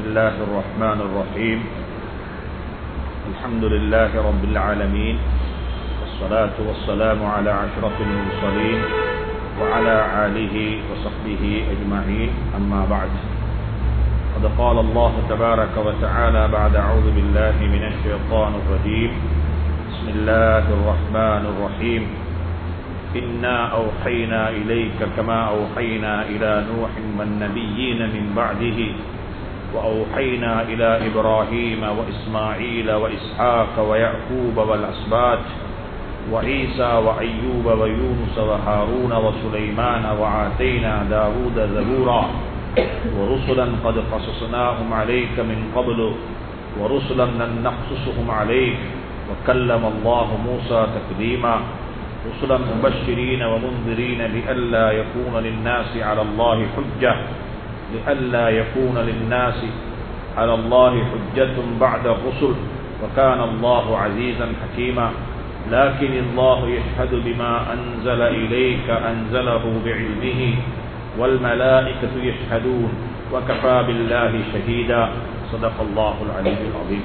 الله الرحمن الرحيم الحمد لله رب العالمين والصلاة والسلام على أشرف المرسلين وعلى آله وصحبه أجمعين أما بعد قد قال الله تبارك وتعالى بعد أعوذ بالله من الشيطان الرجيم بسم الله الرحمن الرحيم إنا أوحينا إليك كما أوحينا إلى نوح والنبيين من بعده وأوحينا إلى إبراهيم وإسماعيل وإسحاق ويعقوب والأسباط وعيسى وأيوب ويونس وهارون وسليمان وآتينا داود زبورا ورسلا قد قصصناهم عليك من قبل ورسلا لم نقصصهم عليك وكلم الله موسى تكليما رسلا مبشرين ومنذرين لئلا يكون للناس على الله حجة لئلا يكون للناس على الله حجة بعد الرسل وكان الله عزيزا حكيما لكن الله يشهد بما أنزل إليك أنزله بعلمه والملائكة يشهدون وكفى بالله شهيدا صدق الله العلي العظيم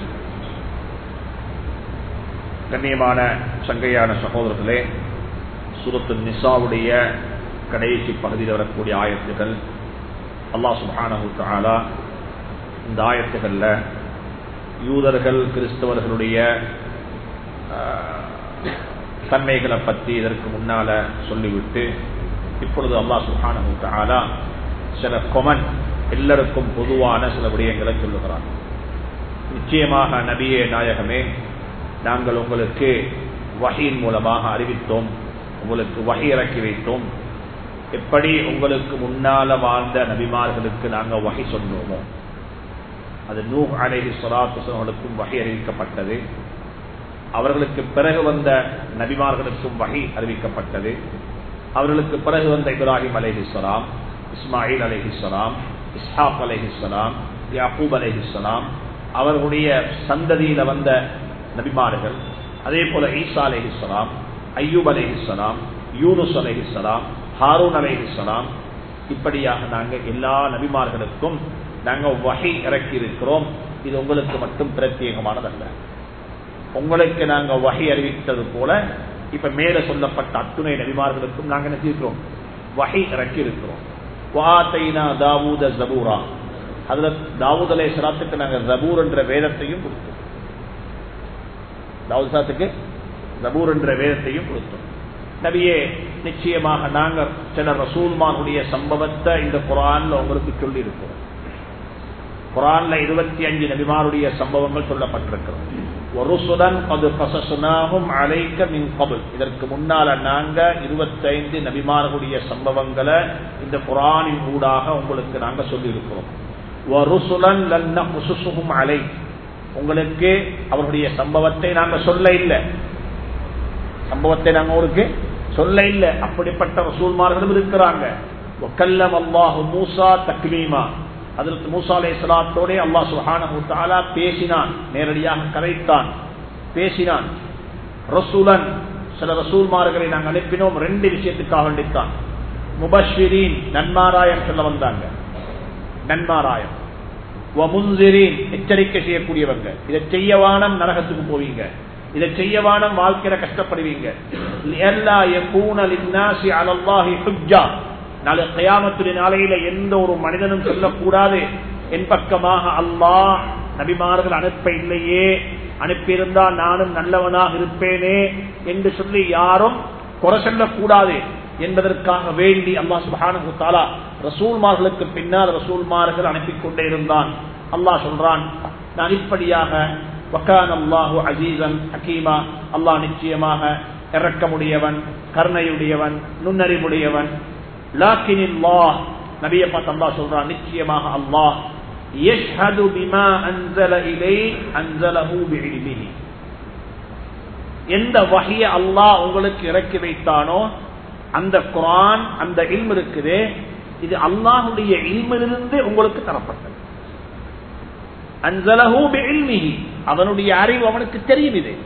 கண்ணியமான சங்கையான சகோதரர்களே சுரத்து நிசாவுடைய கடைசி பகுதியில் வரக்கூடிய ஆயத்துகள் அல்லாஹ் சுபானு தாலா இந்த ஆயத்துகளில் யூதர்கள் கிறிஸ்தவர்களுடைய தன்மைகளை பற்றி இதற்கு முன்னால சொல்லிவிட்டு இப்பொழுது அல்லாஹ் சுபானு தாலா சில கொமன் எல்லாருக்கும் பொதுவான சில விடயங்களை சொல்லுகிறார் நிச்சயமாக நபியே நாயகமே நாங்கள் உங்களுக்கு வகையின் மூலமாக அறிவித்தோம் உங்களுக்கு வகை இறக்கி வைத்தோம் எப்படி உங்களுக்கு முன்னால வாழ்ந்த நபிமார்களுக்கு நாங்கள் வகை சொன்னோமோ அது நூ அலேஹி சொலாத்துகளுக்கும் வகை அறிவிக்கப்பட்டது அவர்களுக்கு பிறகு வந்த நபிமார்களுக்கும் வகை அறிவிக்கப்பட்டது அவர்களுக்கு பிறகு வந்த இப்ராஹிம் அலேஹிஸ்லாம் இஸ்மாயில் அலேஹிஸ்லாம் இஸ்ஹாப் அலேஹிஸ்லாம் யாக்கூப் அலேஹிஸ்லாம் அவர்களுடைய சந்ததியில வந்த நபிமார்கள் அதே போல ஈசா அலேஹிஸ்லாம் ஐயூப் அலேஹிஸ்லாம் யூனுஸ் அலேஹிஸ்லாம் ஹாரூன் அலேஹிஸ்லாம் இப்படியாக நாங்கள் எல்லா நபிமார்களுக்கும் நாங்கள் வகை இறக்கி இருக்கிறோம் இது உங்களுக்கு மட்டும் பிரத்யேகமானதல்ல உங்களுக்கு நாங்கள் வகை அறிவித்தது போல இப்ப மேல சொல்லப்பட்ட அத்துணை நபிமார்களுக்கும் நாங்கள் நினைச்சிருக்கிறோம் வகை இறக்கி இருக்கிறோம் தாவூத ஜபூரா அதுல தாவூத் அலே சலாத்துக்கு நாங்கள் ஜபூர் என்ற வேதத்தையும் கொடுத்தோம் தாவூத் சாத்துக்கு ஜபூர் என்ற வேதத்தையும் கொடுத்தோம் நபியே நிச்சயமாக நாங்கள் சில ரசூல்மானுடைய சம்பவத்தை இந்த குரான்ல உங்களுக்கு சொல்லி இருக்கிறோம் குரான்ல இருபத்தி அஞ்சு நபிமாருடைய சம்பவங்கள் சொல்லப்பட்டிருக்கிறோம் ஒருசுடன் அது கசசுனாகும் அழைக்க மின் கபல் இதற்கு முன்னால நாங்க இருபத்தைந்து நபிமார்களுடைய சம்பவங்களை இந்த குரானின் ஊடாக உங்களுக்கு நாங்க சொல்லி இருக்கிறோம் ஒருசுலன் லன்ன குசுசுகும் அலை உங்களுக்கு அவருடைய சம்பவத்தை நாங்க சொல்ல இல்லை சம்பவத்தை நாங்க உங்களுக்கு சொல்ல இல்லை அப்படிப்பட்ட ரசூல்மார்களும் இருக்கிறாங்க ஒக்கல்லம் அல்லாஹு மூசா தக்லீமா அதற்கு மூசா அலை சலாத்தோட அல்லா சுஹானா பேசினான் நேரடியாக கரைத்தான் பேசினான் ரசூலன் சில ரசூல்மார்களை நாங்கள் அனுப்பினோம் ரெண்டு விஷயத்துக்காக வேண்டித்தான் முபஸ்விரீன் நன்மாராயம் சொல்ல வந்தாங்க நன்மாராயம் எச்சரிக்கை செய்யக்கூடியவங்க இதை செய்யவானம் நரகத்துக்கு போவீங்க இதை செய்யவானம் வாழ்க்கையில கஷ்டப்படுவீங்க நாளை கயாமத்துடைய நாளையில எந்த ஒரு மனிதனும் சொல்லக்கூடாது என் பக்கமாக அல்லாஹ் நபிமார்கள் அனுப்ப இல்லையே அனுப்பியிருந்தால் நானும் நல்லவனாக இருப்பேனே என்று சொல்லி யாரும் குறை சொல்லக்கூடாது என்பதற்காக வேண்டி அல்லா சுபானு தாலா ரசூல்மார்களுக்கு பின்னால் ரசூல்மார்கள் அனுப்பி கொண்டே இருந்தான் அல்லாஹ் சொல்றான் நான் இப்படியாக வக்கான் அல்லாஹு அஜீசன் ஹக்கீமா அல்லாஹ் நிச்சயமாக இறக்கமுடையவன் கருணையுடையவன் நுண்ணறிவுடையவன் லாக்கின் அல்லாஹ் நபிய பார்த்து அல்லாஹ் சொல்றான் நிச்சயமாக அல்லாஹ் يشهد بما أنزل إليه أنزله بعلمه எந்த வகைய அல்லாஹ் உங்களுக்கு இறக்கி வைத்தானோ அந்த குரான் அந்த இல்மு இருக்குதே இது அல்லாஹுடைய இல்மிலிருந்து உங்களுக்கு தரப்பட்டது அன்சலஹூ பிஇல்மிஹி அவனுடைய அறிவு அவனுக்கு தெரியும் இது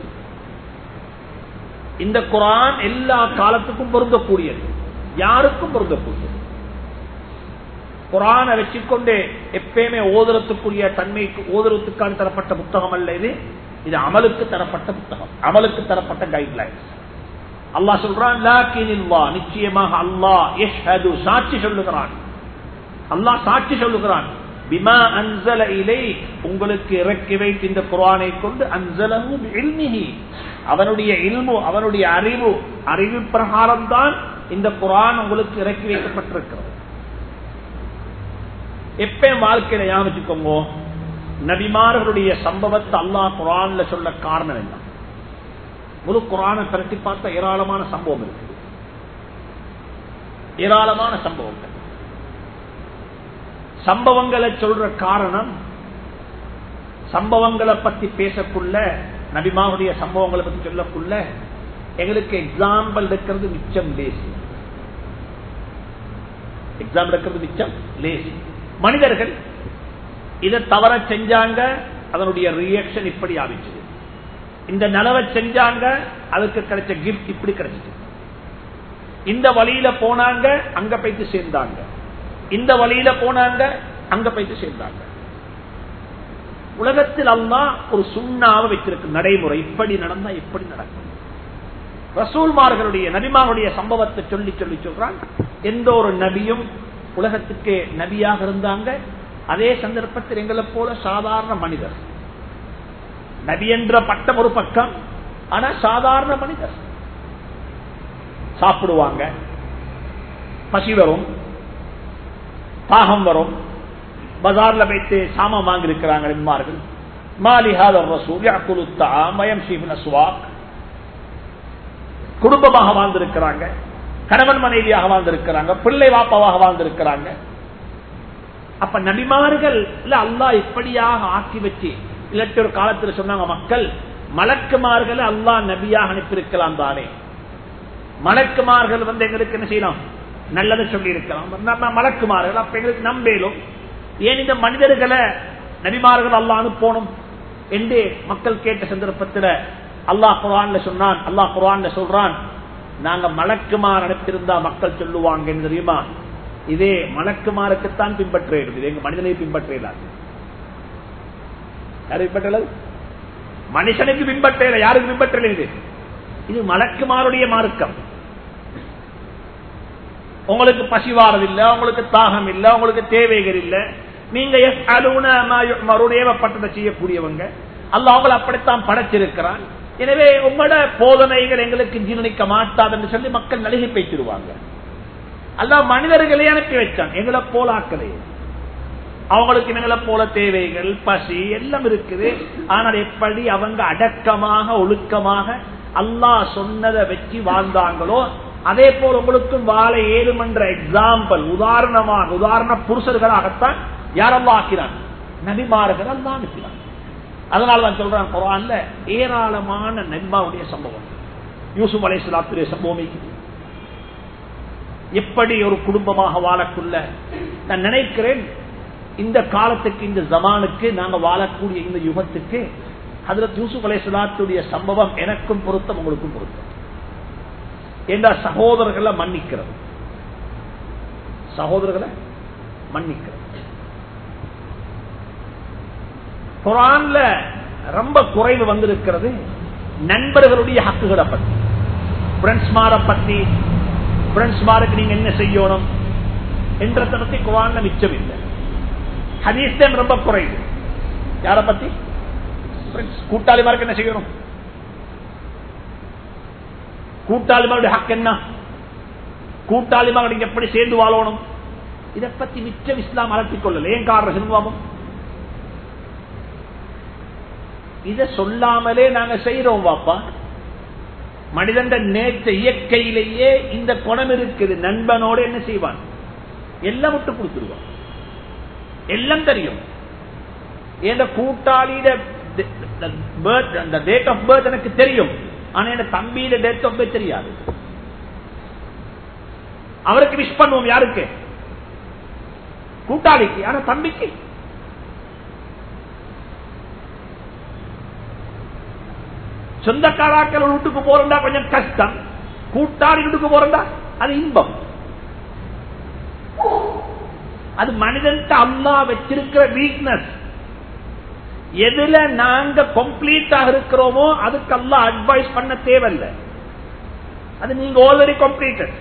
இந்த குரான் எல்லா காலத்துக்கும் பொருந்தக்கூடியது யாருக்கும் பொருந்தக்கூடியது குரானை வச்சுக்கொண்டு எப்பயுமே ஓதுறதுக்குரிய தன்மைக்கு ஓதுறதுக்கான தரப்பட்ட புத்தகம் அல்ல இது இது அமலுக்கு தரப்பட்ட புத்தகம் அமலுக்கு தரப்பட்ட கைட்லைன்ஸ் அல்லாஹ் சொல்றான் லாக்கினில்லா நிச்சயமாக அல்லாஹ் யஷ்ஹது சாட்சி சொல்லுகிறான் அல்லாஹ் சாட்சி சொல்லுகிறான் பிமா அன்சல இலை உங்களுக்கு இறக்கி வைத்து இந்த குரானை கொண்டு அன்சலஹு இல்மிஹி அவனுடைய இல்மு அவனுடைய அறிவு அறிவு பிரகாரம் தான் இந்த குரான் உங்களுக்கு இறக்கி வைக்கப்பட்டிருக்கிறது எப்பயும் வாழ்க்கையில ஞாபகிச்சுக்கோங்க நபிமார்களுடைய சம்பவத்தை அல்லாஹ் குரான்ல சொல்ல காரணம் என்ன முழு குரானை பரட்டி பார்த்த ஏராளமான சம்பவம் இருக்கு ஏராளமான சம்பவங்கள் சம்பவங்களை சொல்ற காரணம் சம்பவங்களை பத்தி பேசக்குள்ள நபிமாவுடைய சம்பவங்களை பத்தி சொல்லக்குள்ள எங்களுக்கு எக்ஸாம்பிள் இருக்கிறது மிச்சம் லேசி எக்ஸாம்பிள் இருக்கிறது மிச்சம் லேசி மனிதர்கள் இதை தவற செஞ்சாங்க அதனுடைய ரியாக்ஷன் இப்படி ஆரம்பிச்சது இந்த நலவை செஞ்சாங்க அதுக்கு கிடைச்ச கிஃப்ட் இப்படி கிடைச்சது இந்த வழியில போனாங்க அங்க போயிட்டு சேர்ந்தாங்க இந்த வழியில போனாங்க அங்க போயிட்டு சேர்ந்தாங்க உலகத்தில் அல்லா ஒரு சுண்ணாவை வச்சிருக்கு நடைமுறை இப்படி நடந்தா எப்படி நடக்கும் ரசூல்மார்களுடைய நபிமாருடைய சம்பவத்தை சொல்லி சொல்லி சொல்றான் எந்த ஒரு நபியும் உலகத்துக்கு நபியாக இருந்தாங்க அதே சந்தர்ப்பத்தில் எங்களை போல சாதாரண மனிதர் நபி என்ற பட்டம் ஒரு பக்கம் ஆனா சாதாரண மனிதர் சாப்பிடுவாங்க பசி வரும் தாகம் வரும் பஜார்ல வைத்து சாமான் வாங்கி இருக்கிறாங்க என்பார்கள் மாலிஹாத ரசூல் யாக்குலு தாமயம் ஷீபின் அஸ்வாக் குடும்பமாக வாழ்ந்திருக்கிறாங்க கணவன் மனைவியாக வாழ்ந்திருக்கிறாங்க பிள்ளை வாப்பாவாக வாழ்ந்திருக்கிறாங்க அப்ப நபிமார்கள் இல்ல அல்லா இப்படியாக ஆக்கி வச்சு இல்லாட்டி ஒரு காலத்தில் சொன்னாங்க மக்கள் மலக்குமார்கள் அல்லா நபியாக அனுப்பியிருக்கலாம் தானே மலக்குமார்கள் வந்து எங்களுக்கு என்ன செய்யலாம் நல்லதை சொல்லி இருக்கலாம் நம்ம மலக்குமார்கள் அப்ப எங்களுக்கு நம்பேலும் ஏன் இந்த மனிதர்களை நபிமார்கள் அல்லா அனுப்பணும் என்று மக்கள் கேட்ட சந்தர்ப்பத்தில் அல்லாஹ் குரான்ல சொன்னான் அல்லாஹ் குரான்ல சொல்றான் நாங்க மலக்குமார் அனுப்பியிருந்தா மக்கள் சொல்லுவாங்க தெரியுமா இதே மலக்குமாருக்குத்தான் பின்பற்றேன் இது எங்க மனிதனை பின்பற்றாது யாரு பின்பற்றல மனுஷனுக்கு பின்பற்ற யாருக்கு பின்பற்றல இது இது மலக்குமாருடைய மார்க்கம் உங்களுக்கு பசிவாரதில்லை உங்களுக்கு தாகம் இல்லை உங்களுக்கு தேவைகள் இல்லை நீங்க ஏவப்பட்டதை செய்யக்கூடியவங்க அல்ல அவங்களை அப்படித்தான் படைச்சிருக்கிறான் எனவே உங்களோட போதனைகள் எங்களுக்கு ஜீரணிக்க மாட்டாதுன்னு சொல்லி மக்கள் நலுகி பேசிடுவாங்க அல்ல மனிதர்களை அனுப்பி வச்சான் எங்களை போல ஆக்கலையே அவங்களுக்கு எங்களை போல தேவைகள் பசி எல்லாம் இருக்குது ஆனால் எப்படி அவங்க அடக்கமாக ஒழுக்கமாக அல்லாஹ் சொன்னதை வச்சு வாழ்ந்தாங்களோ அதே போல் உங்களுக்கும் வாழ ஏழும் என்ற எக்ஸாம்பிள் உதாரணமாக உதாரண புருஷர்களாகத்தான் யாரெல்லாம் ஆக்கிறான் நபிமார்கள் அல்லா அனுப்பினான் அதனால தான் சொல்றான் குரான்ல ஏராளமான நன்மாவுடைய சம்பவம் யூசுப் அலை சலாத்துடைய சம்பவம் எப்படி ஒரு குடும்பமாக வாழக்குள்ள நான் நினைக்கிறேன் இந்த காலத்துக்கு இந்த ஜமானுக்கு நாங்க வாழக்கூடிய இந்த யுகத்துக்கு அதுல யூசுப் அலை சலாத்துடைய சம்பவம் எனக்கும் பொருத்தம் உங்களுக்கும் பொருத்தம் என்ற சகோதரர்களை மன்னிக்கிறது சகோதரர்களை மன்னிக்கிறது குரான்ல ரொம்ப குறைவு வந்திருக்கிறது நண்பர்களுடைய ஹக்குகளை பத்தி பிரெண்ட்ஸ்மாரை பத்தி பிரெண்ட்ஸ்மாருக்கு நீங்க என்ன செய்யணும் என்றதை பத்தி குரான்ல மிச்சம் இல்லை ஹதீஸ்தான் ரொம்ப குறைவு யார பத்தி கூட்டாளிமாருக்கு என்ன செய்யணும் கூட்டாளிமாருடைய ஹக் என்ன கூட்டாளிமாக நீங்க எப்படி சேர்ந்து வாழணும் இதை பத்தி மிச்சம் இஸ்லாம் அலட்டிக் கொள்ளல ஏன் காரணம் சிறுவாபம் இத சொல்லாமலே நாங்க செய்யறோம் வாப்பா மனிதன் நேற்ற இயற்கையிலேயே இந்த குணம் இருக்குது நண்பனோட என்ன செய்வான் எல்லாம் விட்டு கொடுத்துருவான் எல்லாம் தெரியும் என் கூட்டாளியிட அந்த டேட் ஆஃப் பர்த் எனக்கு தெரியும் ஆனா என் தம்பியிட டேட் ஆஃப் பர்த் தெரியாது அவருக்கு விஷ் பண்ணுவோம் யாருக்கு கூட்டாளிக்கு ஆனா தம்பிக்கு சொந்தக்காராக்கள் வீட்டுக்கு போறா கொஞ்சம் கஷ்டம் கூட்டாளி வீட்டுக்கு போறா அது இன்பம் அது மனிதன் அல்லா வச்சிருக்கிற வீக்னஸ் எதுல நாங்க கம்ப்ளீட்டாக இருக்கிறோமோ அதுக்கு அல்லா அட்வைஸ் பண்ண தேவையில்லை அது நீங்க ஆல்ரெடி கம்ப்ளீட்டட்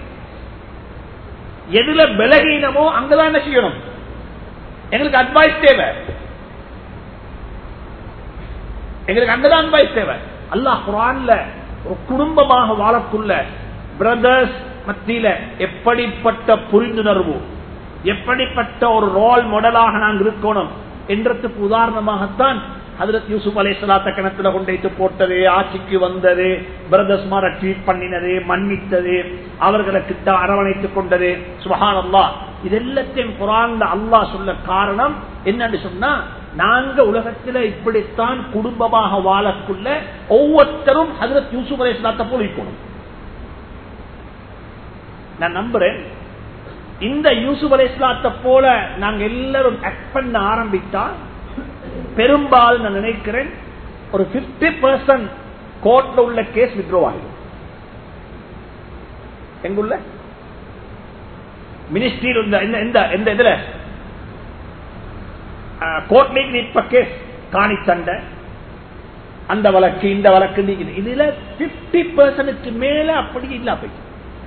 எதுல விலகினமோ அங்கதான் என்ன செய்யணும் எங்களுக்கு அட்வைஸ் தேவை எங்களுக்கு அங்கதான் அட்வைஸ் தேவை அல்லாஹ் குரான்ல ஒரு குடும்பமாக வாழக்குள்ள பிரதர்ஸ் மத்தியில எப்படிப்பட்ட புரிந்துணர்வு எப்படிப்பட்ட ஒரு ரோல் மாடலாக நாங்கள் இருக்கணும் என்றதுக்கு உதாரணமாகத்தான் ஹதரத் யூசுப் அலை சலாத்த கிணத்துல கொண்டு போட்டது ஆட்சிக்கு வந்தது பிரதர்ஸ் மார ட்வீட் பண்ணினது மன்னித்தது அவர்களை கிட்ட அரவணைத்துக் கொண்டது சுபஹான் அல்லா இது எல்லாத்தையும் குரான்ல அல்லாஹ் சொல்ல காரணம் என்னன்னு சொன்னா நாங்க உலகத்துல இப்படித்தான் குடும்பமாக வாழக்குள்ள ஒவ்வொருத்தரும் ஹதரத் யூசுப் அலை சலாத்த போல் இருக்கணும் நான் நம்புறேன் இந்த யூசுப் அலை இஸ்லாத்தை போல நாங்க எல்லாரும் ஆக்ட் பண்ண ஆரம்பித்தா பெரும்பாலும் நான் நினைக்கிறேன் ஒரு பிப்டி பர்சன்ட் கோர்ட்ல உள்ள கேஸ் வித்ரோ ஆகிடும் எங்குள்ள மினிஸ்ட்ரியில் உள்ள இந்த இந்த இதுல கோர்ட்ல இப்ப கேஸ் காணி சண்டை அந்த வழக்கு இந்த வழக்கு நீங்க இதுல பிப்டி பர்சன்ட் மேல அப்படி இல்ல போயிட்டு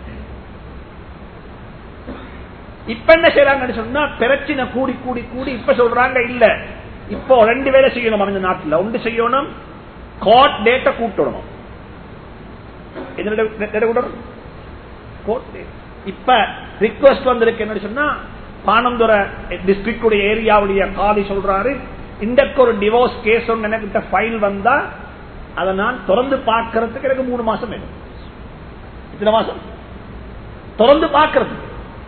இப்ப என்ன செய்யறாங்கன்னு சொன்னா பிரச்சனை கூடி கூடி கூடி இப்ப சொல்றாங்க இல்ல இப்போ ரெண்டு வேலை செய்யணும் அந்த நாட்டுல ஒன்று செய்யணும் கோர்ட் டேட்டை கூட்டணும் இப்ப ரிக்வஸ்ட் வந்திருக்கு என்ன சொன்னா பானந்துர டிஸ்ட்ரிக்ட் ஏரியாவுடைய காதி சொல்றாரு இன்றைக்கு ஒரு டிவோர்ஸ் கேஸ் எனக்கு ஃபைல் வந்தா அதை நான் திறந்து பார்க்கறதுக்கு எனக்கு மூணு மாசம் வேணும் இத்தனை மாசம் திறந்து பார்க்கறதுக்கு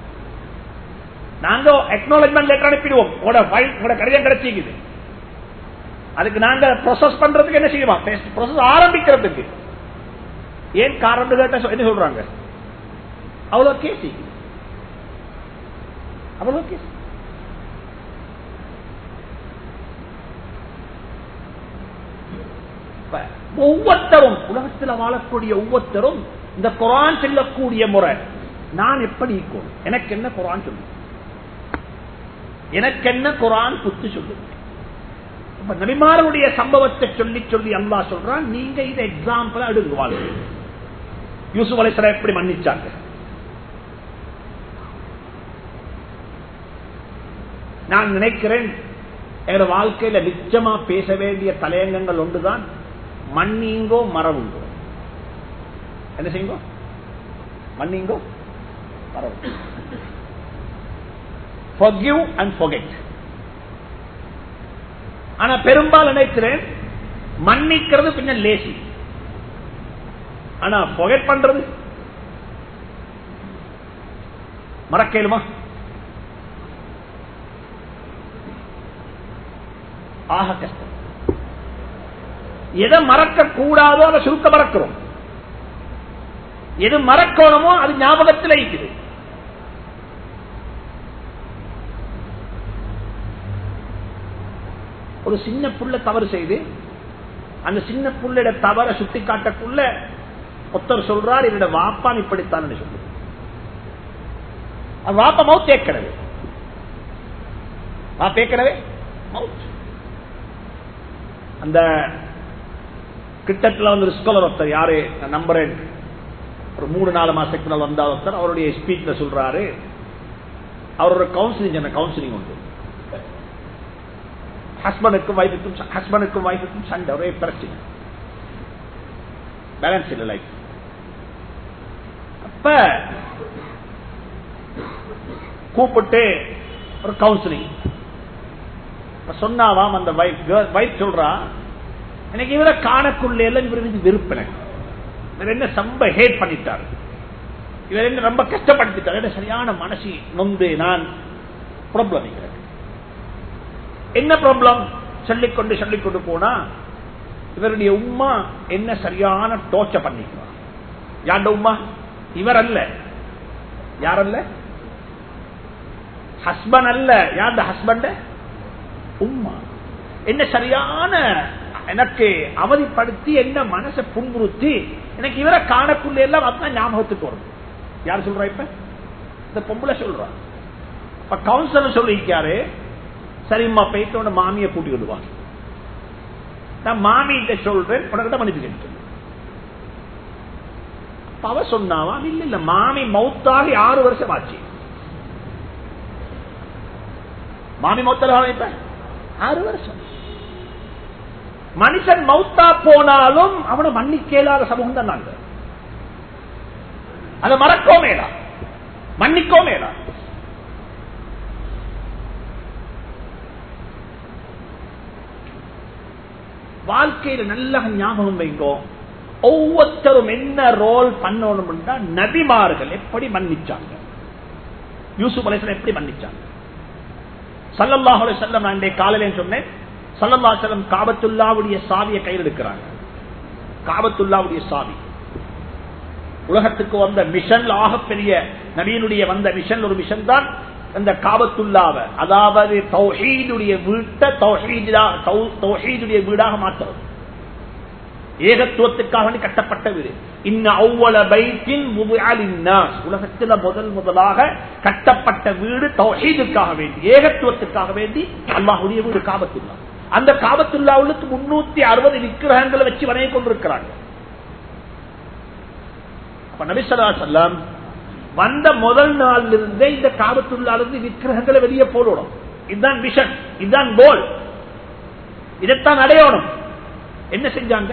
நாங்க அக்னாலஜ்மெண்ட் லெட்டர் அனுப்பிடுவோம் உங்களோட ஃபைல் உங்களோட கடிதம் கிடைச்சிக்குது அதுக்கு நாங்க ப்ரொசஸ் பண்றதுக்கு என்ன செய்வோம் ப்ரொசஸ் ஆரம்பிக்கிறதுக்கு ஏன் காரணம் கேட்ட என்ன சொல்றாங்க அவ்வளவு கேசி அவ்வளவு கேசி ஒவ்வொருத்தரும் உலகத்தில் வாழக்கூடிய ஒவ்வொருத்தரும் இந்த குரான் செல்லக்கூடிய முறை நான் எப்படி இருக்கும் எனக்கு என்ன குரான் சொல்லு எனக்கு என்ன குரான் புத்து சொல்லு நபிமாருடைய சம்பவத்தை சொல்லி சொல்லி அல்லா சொல்றான் நீங்க இதை எக்ஸாம்பிள் எடுங்க வாழ்க்கை யூசுப் அலைசரா எப்படி மன்னிச்சாங்க நான் நினைக்கிறேன் எங்க வாழ்க்கையில நிச்சயமா பேச வேண்டிய தலையங்கங்கள் ஒன்றுதான் மண்ணிங்கோ மரவுங்கோ என்ன செய்யுங்கோ மண்ணிங்கோ மரவு forgive and forget ஆனா பெரும்பாலும் நினைக்கிறேன் மன்னிக்கிறது பின்ன லேசி ஆனா forget பண்றது மறக்கலுமா ஆக கஷ்டம் எதை மறக்க கூடாதோ அதை சுருக்க மறக்கிறோம் எது மறக்கணுமோ அது ஞாபகத்தில் இருக்குது ஒரு சின்ன புள்ள தவறு செய்து அந்த சின்ன புள்ளிட தவற சுட்டி காட்டக்குள்ள ஒருத்தர் சொல்றார் என்னோட வாப்பான் இப்படித்தான் சொல்லு வாப்பா மவுத் ஏற்கனவே வாப்ப ஏற்கனவே மவுத் அந்த கிட்டத்தில் வந்து ஸ்காலர் ஒருத்தர் யாரு நான் நம்புறேன் ஒரு மூணு நாலு மாசத்துக்கு முன்னால் வந்த ஒருத்தர் அவருடைய ஸ்பீச்ல சொல்றாரு அவரோட கவுன்சிலிங் கவுன்சிலிங் உண்டு ஹஸ்பண்டுக்கும் வைஃபுக்கும் ஹஸ்பண்டுக்கும் வைஃபுக்கும் சண்டை ஒரே பிரச்சனை பேலன்ஸ் இல்லை லைஃப் அப்ப கூப்பிட்டு ஒரு கவுன்சிலிங் சொன்னாவாம் அந்த வைஃப் வைஃப் சொல்றா எனக்கு இவரை காணக்குள்ள எல்லாம் இவருக்கு விருப்பனை இவர் என்ன ரொம்ப ஹேட் பண்ணிட்டார் இவர் என்ன ரொம்ப கஷ்டப்படுத்திட்டார் என்ன சரியான மனசி நொந்து நான் ப்ராப்ளம் என்ன ப்ராப்ளம் சொல்லிக்கொண்டு சொல்லிக்கொண்டு போனா இவருடைய உமா என்ன சரியான டோச்ச பண்ணிக்குவா யாண்ட உமா இவர் அல்ல யார் அல்ல ஹஸ்பண்ட் அல்ல யார் ஹஸ்பண்ட் உம்மா என்ன சரியான எனக்கு அவதிப்படுத்தி என்ன மனசை புண்புறுத்தி எனக்கு இவரை காணக்குள்ள எல்லாம் அதான் ஞாபகத்துக்கு வரும் யார் சொல்றா இப்ப இந்த பொம்பளை சொல்றா இப்ப கவுன்சிலர் சொல்லிருக்காரு சரிம்மா போயிட்டு உன மாமியை கூட்டி விடுவா நான் மாமியிட்ட சொல்றேன் உனக்கிட்ட மன்னிப்பு கேட்டு அவ சொன்னாவா இல்ல இல்ல மாமி மௌத்தாகி ஆறு வருஷம் ஆச்சு மாமி மௌத்தல் இப்ப ஆறு வருஷம் மனுஷன் மௌத்தா போனாலும் அவனை மன்னிக்கேலாத சமூகம் தான் நாங்க அதை மறக்கோ மேலா மன்னிக்கோ மேலா வாழ்க்கையில நல்ல ஞாபகம் வைங்கோ ஒவ்வொருத்தரும் என்ன ரோல் பண்ணணும்னா நபிமார்கள் எப்படி மன்னிச்சாங்க யூசுப் அலைசலம் எப்படி மன்னிச்சாங்க சல்லல்லாஹ் செல்லம் நான் காலையில சொன்னேன் சல்லல்லா செல்லம் காபத்துல்லாவுடைய சாவியை கையில் எடுக்கிறாங்க காபத்துல்லாவுடைய சாவி உலகத்துக்கு வந்த மிஷன் ஆகப்பெரிய நவீனுடைய வந்த மிஷன் ஒரு மிஷன் தான் அந்த காபத்துல்லாவ அதாவது தௌஹீதுடைய வீட்டை தௌஹீதுடைய வீடாக மாற்றுறது ஏகத்துவத்துக்காக வேண்டி கட்டப்பட்ட வீடு இன்ன அவ்வள பைத்தின் உலகத்தில் முதல் முதலாக கட்டப்பட்ட வீடு தௌஹீதுக்காக வேண்டி ஏகத்துவத்துக்காக வேண்டி அல்லாஹுடைய வீடு காபத்துல்லா அந்த காபத்துல்லாவுக்கு முன்னூத்தி அறுபது விக்கிரகங்களை வச்சு வரைய கொண்டிருக்கிறாங்க அப்ப நபிசல்லா செல்லம் வந்த முதல் நாள் இருந்தே இந்த காபத்துள்ளாலிருந்து விக்கிரகங்களை வெளியே போடணும் இதுதான் விஷன் இதுதான் கோல் இதைத்தான் அடையணும் என்ன செஞ்சாங்க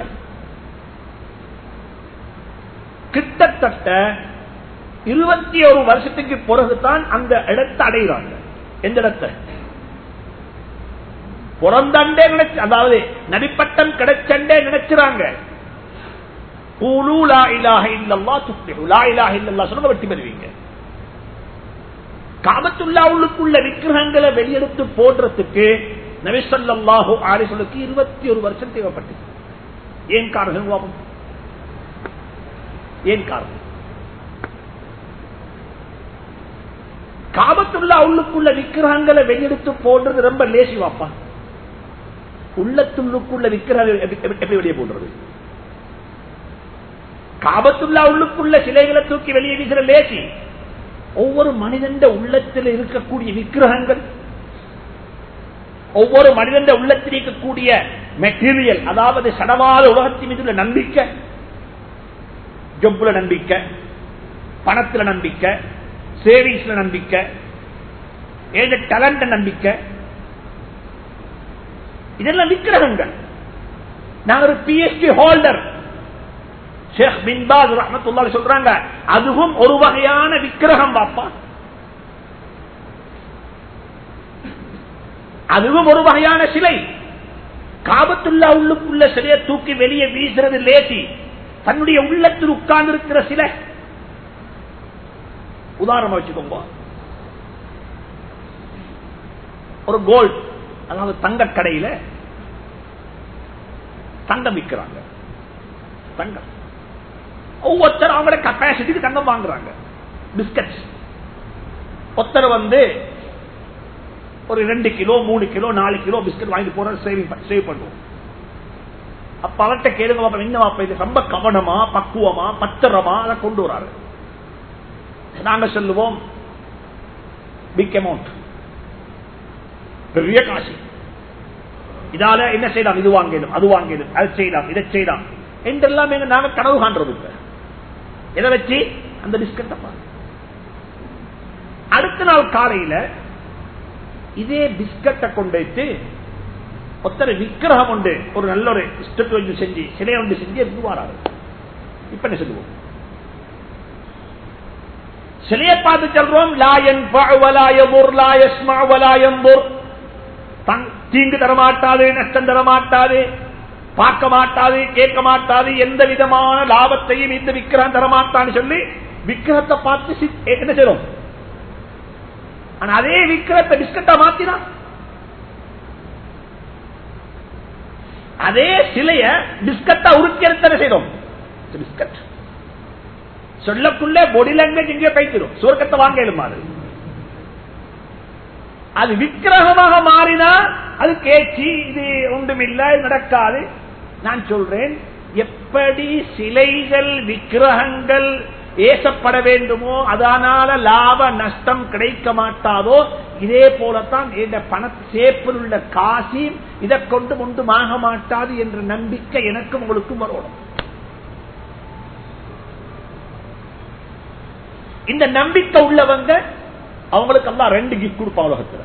கிட்டத்தட்ட இருபத்தி ஒரு வருஷத்துக்கு பிறகுதான் அந்த இடத்தை அடைகிறாங்க எந்த இடத்தை புறந்தண்டே நினைச்சு அதாவது நடிப்பட்டம் கிடைச்சண்டே நினைச்சுறாங்க வெட்டி பெறுவீங்க காபத்துள்ளாவுக்குள்ள விக்கிரகங்களை வெளியெடுத்து போடுறதுக்கு நபிசல்லாஹு ஆரிசலுக்கு இருபத்தி ஒரு வருஷம் தேவைப்பட்டது ஏன் காரணம் ஏன் காரணம் காபத்துள்ள உள்ளுக்குள்ள விக்கிரகங்களை வெளியெடுத்து போடுறது ரொம்ப லேசி வாப்பா உள்ளத்துள்ளுக்குள்ள விக்கிரகம் எப்படி வெளியே போடுறது காபத்துள்ளா உள்ளுக்குள்ள சிலைகளை தூக்கி வெளியே வீசுற லேசி ஒவ்வொரு மனிதன் உள்ளத்தில் இருக்கக்கூடிய விக்கிரகங்கள் ஒவ்வொரு மனிதன் உள்ளத்தில் இருக்கக்கூடிய மெட்டீரியல் அதாவது சடவாத உலகத்தின் மீது உள்ள நம்பிக்கை ஜொப்புல நம்பிக்கை பணத்துல நம்பிக்கை சேவிங்ஸ்ல நம்பிக்கை ஏழு டேலண்ட் நம்பிக்கை இதெல்லாம் விக்கிரகங்கள் நான் ஒரு பிஎஸ்டி ஹோல்டர் ஷேக் பின்பாஸ் ரஹமத்துல்லா சொல்றாங்க அதுவும் ஒரு வகையான விக்கிரகம் பாப்பா அதுவும் ஒரு வகையான சிலை காபத்துல்லா உள்ளுக்குள்ள சிலையை தூக்கி வெளியே வீசுறது லேசி தன்னுடைய உள்ளத்தில் உட்கார்ந்து இருக்கிற சிலை உதாரணம் வச்சுக்கோங்க ஒரு கோல்ட் அதாவது தங்க கடையில தங்கம் விற்கிறாங்க தங்கம் ஒவ்வொருத்தரும் அவங்களோட கப்பாசிட்டிக்கு தங்கம் வாங்குறாங்க பிஸ்கட் ஒருத்தர் வந்து ஒரு ரெண்டு கிலோ மூணு கிலோ நாலு கிலோ பிஸ்கட் வாங்கி போற சேவிங் சேவ் பண்ணுவோம் அப்ப அவர்கிட்ட கேளுங்க பாப்பா என்ன பாப்பா இது ரொம்ப கவனமா பக்குவமா பத்திரமா அதை கொண்டு வராரு நாங்க சொல்லுவோம் பிக் அமௌண்ட் பெரிய காசு இதால என்ன செய்யலாம் இது வாங்கிடும் அது வாங்கிடும் அது செய்யலாம் இதை செய்யலாம் என்றெல்லாம் எங்க நாங்க கனவு காண்றது இப்ப எதை வச்சு அந்த பிஸ்கட்டை அடுத்த நாள் காலையில இதே பிஸ்கட்டை கொண்டு ஒத்தரை விக்கிரகம் உண்டு ஒரு நல்ல ஒரு ஸ்டெப் ஒன்று செஞ்சு சிலை ஒன்று செஞ்சு எடுத்து வராரு இப்ப என்ன சொல்லுவோம் சிலையை பார்த்து சொல்றோம் லாயன் தீங்கு தரமாட்டாது நஷ்டம் தரமாட்டாது பார்க்க மாட்டாது கேட்க மாட்டாது எந்த விதமான லாபத்தையும் இந்த விக்கிரகம் தரமாட்டான்னு சொல்லி விக்கிரகத்தை பார்த்து என்ன செய்யறோம் ஆனா அதே விக்கிரத்தை பிஸ்கட்டா மாத்தினா அதே சிலைய பிஸ்கட்டா உருக்கெடுத்தன செய்யறோம் பிஸ்கட் சொல்லக்குள்ள பொடி லாங்குவேஜ் எங்கேயோ கைத்திரும் சுவர்க்கத்தை வாங்க மாதிரி அது விக்கிரகமாக மாறினா அது கேட்சி இது ஒன்றுமில்லை நடக்காது நான் சொல்றேன் எப்படி சிலைகள் விக்கிரகங்கள் ஏசப்பட வேண்டுமோ அதனால லாப நஷ்டம் கிடைக்க மாட்டாதோ இதே போலத்தான் இந்த பண சேப்பில் உள்ள காசியும் இதை கொண்டு ஒன்றும் ஆக மாட்டாது என்ற நம்பிக்கை எனக்கும் உங்களுக்கும் வரணும் இந்த நம்பிக்கை உள்ளவங்க அவங்களுக்கு எல்லாம் ரெண்டு கிஃப்ட் கொடுப்பா உலகத்துல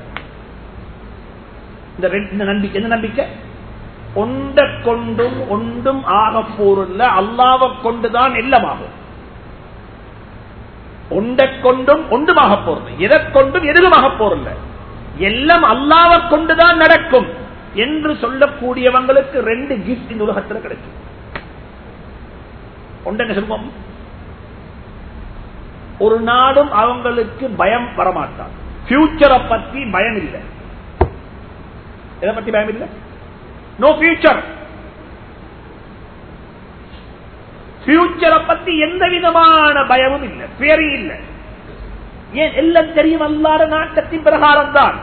இந்த ரெண்டு- இந்த நம்பிக்கை என்ன நம்பிக்கை ஒன்றை கொண்டும் ஒன்றும் ஆக போரில்ல அல்லாவை கொண்டுதான் எல்லாமாகும் ஒன்றை கொண்டும் ஒன்றுமாக போறது எதை கொண்டும் எதுவுமாக போரில்ல எல்லாம் அல்லாவை கொண்டுதான் நடக்கும் என்று சொல்லக்கூடியவங்களுக்கு ரெண்டு கிஃப்ட் இந்த உலகத்தில் கிடைக்கும் ஒன்று என்ன சொல்லுவோம் ஒரு நாடும் அவங்களுக்கு பயம் வரமாட்டான் ஃபியூச்சரை பத்தி பயம் இல்லை எதை பத்தி பயம் இல்லை நோ ஃபியூச்சர் ஃபியூச்சரை பத்தி எந்த விதமான பயமும் இல்லை பேரி இல்லை ஏன் எல்லாம் தெரியும் அல்லாத நாட்டத்தின் பிரகாரம் தான்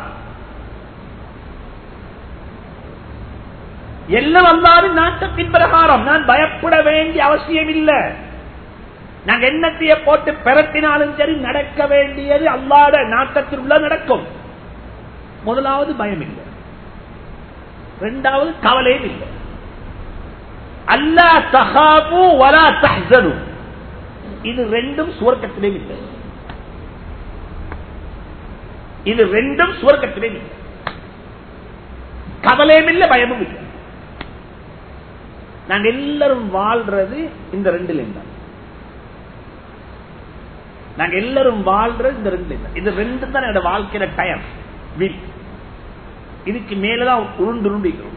எல்லாம் அல்லாத நாட்டத்தின் பிரகாரம் நான் பயப்பட வேண்டிய அவசியம் இல்லை நாங்க எண்ணத்தைய போட்டு பெரட்டினாலும் சரி நடக்க வேண்டியது அல்லாத நாட்டத்தில் உள்ள நடக்கும் முதலாவது பயம் இல்லை இரண்டாவது கவலையும் இல்லை அல்லா தகாபு வலா தஹ்சனு இது ரெண்டும் சுவர்க்கத்திலே இல்லை இது ரெண்டும் சுவர்க்கத்திலே இல்லை கவலையும் இல்லை பயமும் இல்லை நாங்க எல்லாரும் வாழ்றது இந்த ரெண்டுல தான் நாங்க எல்லாரும் வாழ்றது இந்த ரெண்டு தான் இது ரெண்டு தான் என்னோட வாழ்க்கையில டயர் வில் இதுக்கு மேலதான் உருண்டு உருண்டிக்கிறோம்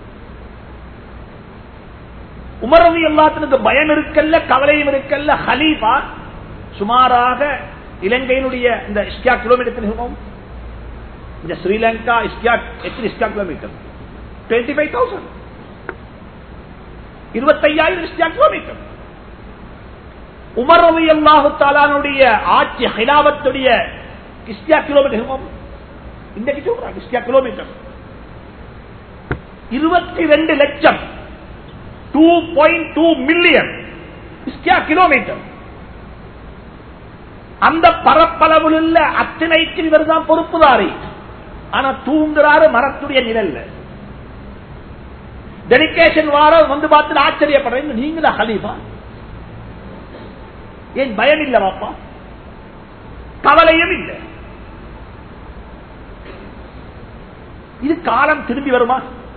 உமரவி எல்லாத்தினுக்கு பயம் இருக்கல்ல கவலையும் இருக்கல்ல ஹலீஃபா சுமாராக இலங்கையினுடைய இந்த இஸ்கியா கிலோமீட்டர் இருக்கும் இந்த ஸ்ரீலங்கா இஸ்கியா எத்தனை square kilometre twenty five thousand இருபத்தையாயிரம் இஸ்கியா கிலோமீட்டர் உமர் ரவி அல்லாஹு தாலானுடைய ஆட்சி ஹிலாபத்துடைய இஸ்கியா கிலோமீட்டர் இருக்கும் இன்றைக்கு சொல்றாங்க இஸ்கியா கிலோமீட்டர் இருபத்தி ரெண்டு லட்சம் two point two million square kilometre அந்த பரப்பளவில் உள்ள அத்தனைக்கு இவர் தான் பொறுப்புதாரி ஆனா தூங்குறாரு மரத்துடைய நிழல்ல டெலிகேஷன் வார வந்து பார்த்து ஆச்சரியப்படுறேன் நீங்க தான் ஹலீஃபா ஏன் பயம் இல்ல பாப்பா கவலையும் இல்லை இது காலம் திரும்பி வருமா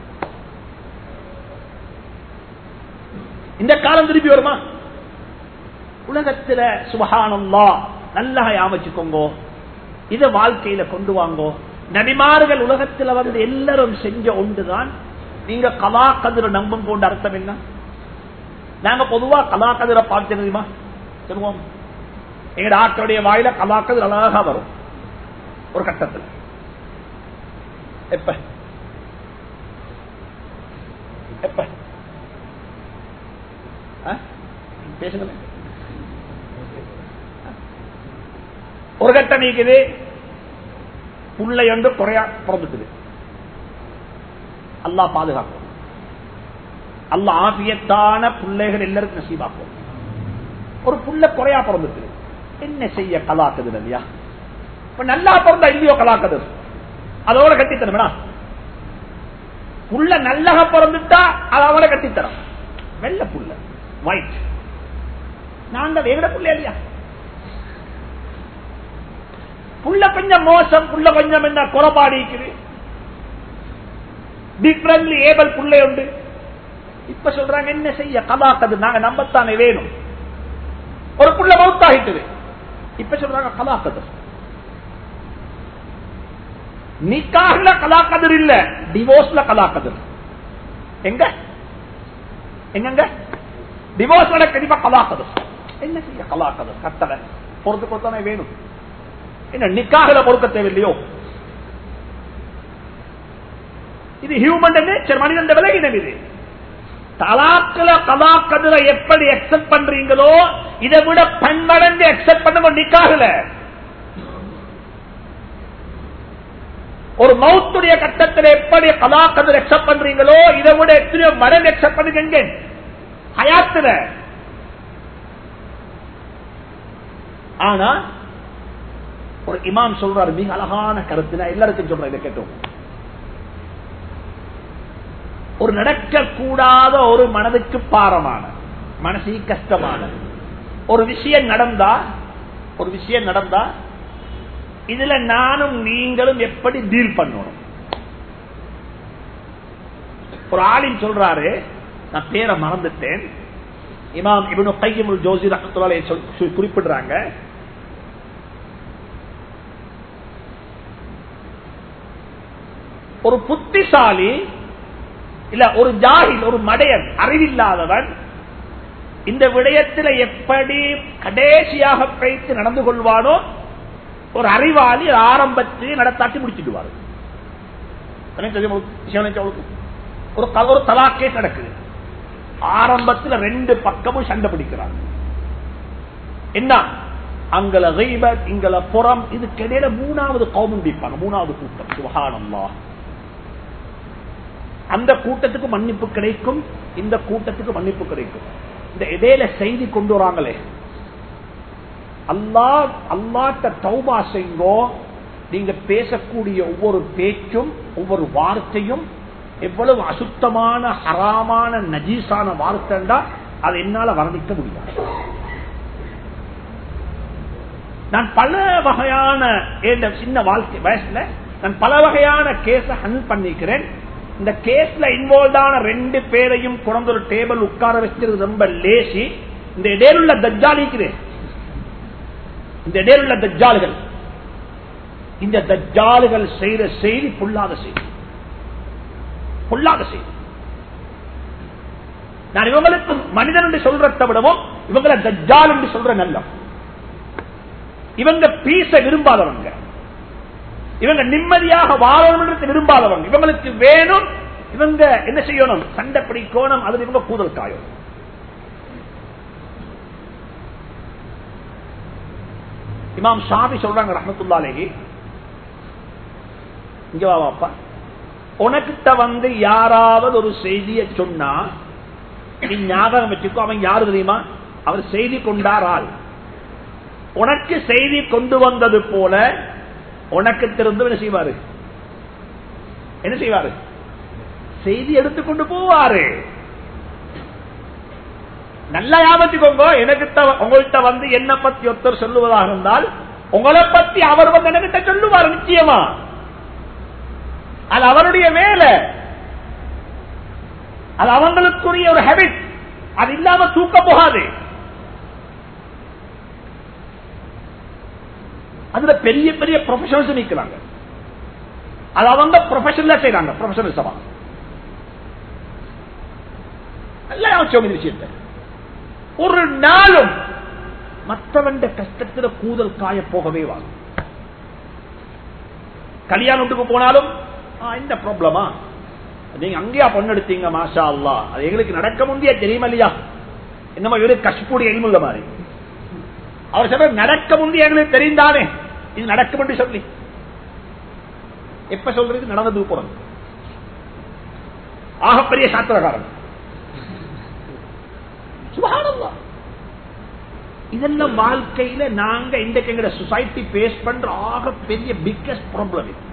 இந்த காலம் திரும்பி வருமா உலகத்துல சுபகானம்லா நல்லா அமைச்சுக்கோங்க இத வாழ்க்கையில கொண்டு வாங்கோ நபிமார்கள் உலகத்துல வந்து எல்லாரும் செஞ்ச ஒன்றுதான் நீங்க கலா கதிர நம்பும் கொண்ட அர்த்தம் என்ன நாங்க பொதுவா கலா கதிரை பார்த்து தெரியுமா சொல்லுவோம் எங்க ஆக்களுடைய வாயில கலா கதிர் அழகா வரும் ஒரு கட்டத்தில் எப்ப எப்ப ஆ? பேசுங்களேன் ஒரு கட்டம் நீக்குது புள்ளை வந்து குறையா பிறந்துக்குது அல்லா பாதுகாக்கும் அல்ல ஆபியத்தான பிள்ளைகள் எல்லாருக்கும் நசீபாக்கும் ஒரு புள்ள குறையா பிறந்துக்குது என்ன செய்ய கலாக்குது இல்லையா இப்ப நல்லா பிறந்தா இல்லையோ கலாக்குது அதோட கட்டித்தரம் புள்ள நல்லக பிறந்துட்டா அது அவளை கட்டித்தரம் வெள்ள புள்ள ஒயிட் நான் தான் வேற புள்ள இல்லையா புள்ள கொஞ்சம் மோசம் புள்ள கொஞ்சம் என்ன குறபாடிக்குது டிஃபரன்ட்லி ஏபல் புள்ளை உண்டு இப்ப சொல்றாங்க என்ன செய்ய கலாக்கது நாங்க நம்பத்தானே வேணும் ஒரு புள்ள மவுத்தாகிட்டது இப்ப சொல்றாங்க கலாக்கது நிக்காஹ்ல கலாக்கதிர் இல்ல டிவோர்ஸ்ல கலாக்கதிர் எங்க எங்க டிவோர்ஸ் நடக்குது இப்ப கலாக்கதிர் என்ன செய்ய கலாக்கதிர் கட்டளை பொறுத்து பொறுத்தானே வேணும் என்ன நிக்காகல பொறுக்க தேவையில்லையோ இது ஹியூமன் நேச்சர் மனிதன் விலகினம் இது தலாக்கல கலாக்கதிர எப்படி எக்ஸப்ட் பண்றீங்களோ இதை விட பன்மடங்கு எக்ஸப்ட் பண்ணுங்க நிக்காகல ஒரு மௌத்துடைய கட்டத்தில் எப்படி கலாக்கதிர எக்ஸப்ட் பண்றீங்களோ இதை விட எத்தனையோ மடங்கு எக்ஸப்ட் பண்ணுங்க ஹயாத்துல ஆனா ஒரு இமாம் சொல்றாரு மிக அழகான கருத்து நான் எல்லாருக்கும் சொல்றேன் இதை கேட்டோம் ஒரு நடக்கக்கூடாத ஒரு மனதுக்கு பாரமான மனசு கஷ்டமான ஒரு விஷயம் நடந்தா ஒரு விஷயம் நடந்தா இதுல நானும் நீங்களும் எப்படி டீல் பண்ணணும் ஒரு ஆளின் சொல்றாரு நான் பேரை மறந்துட்டேன் இமாம் இவனு கையமுல் ஜோசி ரஹத்துலாலே குறிப்பிடுறாங்க ஒரு புத்திசாலி இல்ல ஒரு ஜாகில் ஒரு மடையன் அறிவில்லாதவன் இந்த விடயத்தில் எப்படி கடைசியாக பேச்சு நடந்து கொள்வானோ ஒரு அறிவாளி ஆரம்பத்தில் நடத்தாட்டி முடிச்சுடுவார் ஒரு ஒரு தலாக்கே நடக்குது ஆரம்பத்தில் ரெண்டு பக்கமும் சண்டை பிடிக்கிறாங்க என்ன அங்கல கைபத் இங்கல புறம் இது கிடையில மூணாவது கவுமன் பிடிப்பாங்க மூணாவது கூட்டம் சுகானம்மா அந்த கூட்டத்துக்கு மன்னிப்பு கிடைக்கும் இந்த கூட்டத்துக்கு மன்னிப்பு கிடைக்கும் இந்த இடையில செய்தி கொண்டு வராங்களே அல்லா அல்லாட்ட தௌபா செய்ங்கோ நீங்க பேசக்கூடிய ஒவ்வொரு பேச்சும் ஒவ்வொரு வார்த்தையும் எவ்வளவு அசுத்தமான ஹராமான நஜீஸான வார்த்தைண்டா அதை என்னால வர்ணிக்க முடியாது நான் பல வகையான சின்ன வாழ்க்கை வயசுல நான் பல வகையான கேஸ ஹேண்டில் பண்ணிக்கிறேன் இந்த கேஸ்ல இன்வால்வ் ஆன ரெண்டு பேரையும் குழந்த ஒரு டேபிள் உட்கார வச்சிருது ரொம்ப லேசி இந்த இடையிலுள்ள தஜ்ஜாலிக்கிறேன் இந்த இடையிலுள்ள தஜ்ஜாலுகள் இந்த தஜ்ஜாலுகள் செய்த செய்தி பொல்லாத செய்தி பொல்லாத செய்தி நான் இவங்களுக்கு மனிதன் என்று சொல்றதை விடவும் இவங்களை தஜ்ஜால் என்று சொல்ற நல்ல இவங்க பீச விரும்பாதவங்க இவங்க நிம்மதியாக வாழணும் என்று விரும்பாதவங்க இவங்களுக்கு வேணும் இவங்க என்ன செய்யணும் சண்டை பிடிக்கணும் அதில் இவங்க கூதல் காயும் இமாம் ஷாபி சொல்றாங்க ரஹமத்துல்லாலேஹி இங்க வாப்பா உனக்கிட்ட வந்து யாராவது ஒரு செய்தியை சொன்னா நீ ஞாபகம் வச்சுக்கோ அவன் யாரு தெரியுமா அவர் செய்தி கொண்டார் ஆள் உனக்கு செய்தி கொண்டு வந்தது போல உனக்கு திருந்து என்ன செய்வாரு என்ன செய்வாரு செய்தி எடுத்துக்கொண்டு போவாரு நல்லா ஞாபகத்துக்கோங்க எனக்கு உங்கள்கிட்ட வந்து என்ன பத்தி ஒருத்தர் சொல்லுவதாக இருந்தால் உங்களை பத்தி அவர் வந்து என்கிட்ட சொல்லுவார் நிச்சயமா அது அவருடைய வேலை அது அவங்களுக்குரிய ஒரு ஹேபிட் அது இல்லாம தூக்க போகாது அதுல பெரிய பெரிய ப்ரொஃபஷனல்ஸ் நிற்கிறாங்க அது அவங்க ப்ரொஃபஷனலா செய்யறாங்க ப்ரொஃபஷனலிசமா நல்லா யோசிச்சோம் இந்த விஷயத்தை ஒரு நாளும் மற்றவன் கஷ்டத்துல கூதல் காய போகவே வாங்க கல்யாணத்துக்கு போனாலும் இந்த ப்ராப்ளமா நீங்க அங்கேயா பொண்ணு எடுத்தீங்க மாஷா அல்லா அது எங்களுக்கு நடக்க முடியா தெரியுமா இல்லையா என்னமா இவரு கஷ்டக்கூடிய எல்முள்ள மாதிரி அவர் சொல்ற நடக்க முடிய எங்களுக்கு தெரிந்தானே இது நடக்கும் என்று சொல்லி எப்ப சொல்றது நடந்தது போறது ஆகப்பெரிய சாத்திரகாரன் சுபானந்தா இதெல்லாம் வாழ்க்கையில நாங்க இன்றைக்கு எங்க சொசைட்டி பேஸ் பண்ற ஆக பெரிய பிக்கஸ்ட் ப்ராப்ளம் இது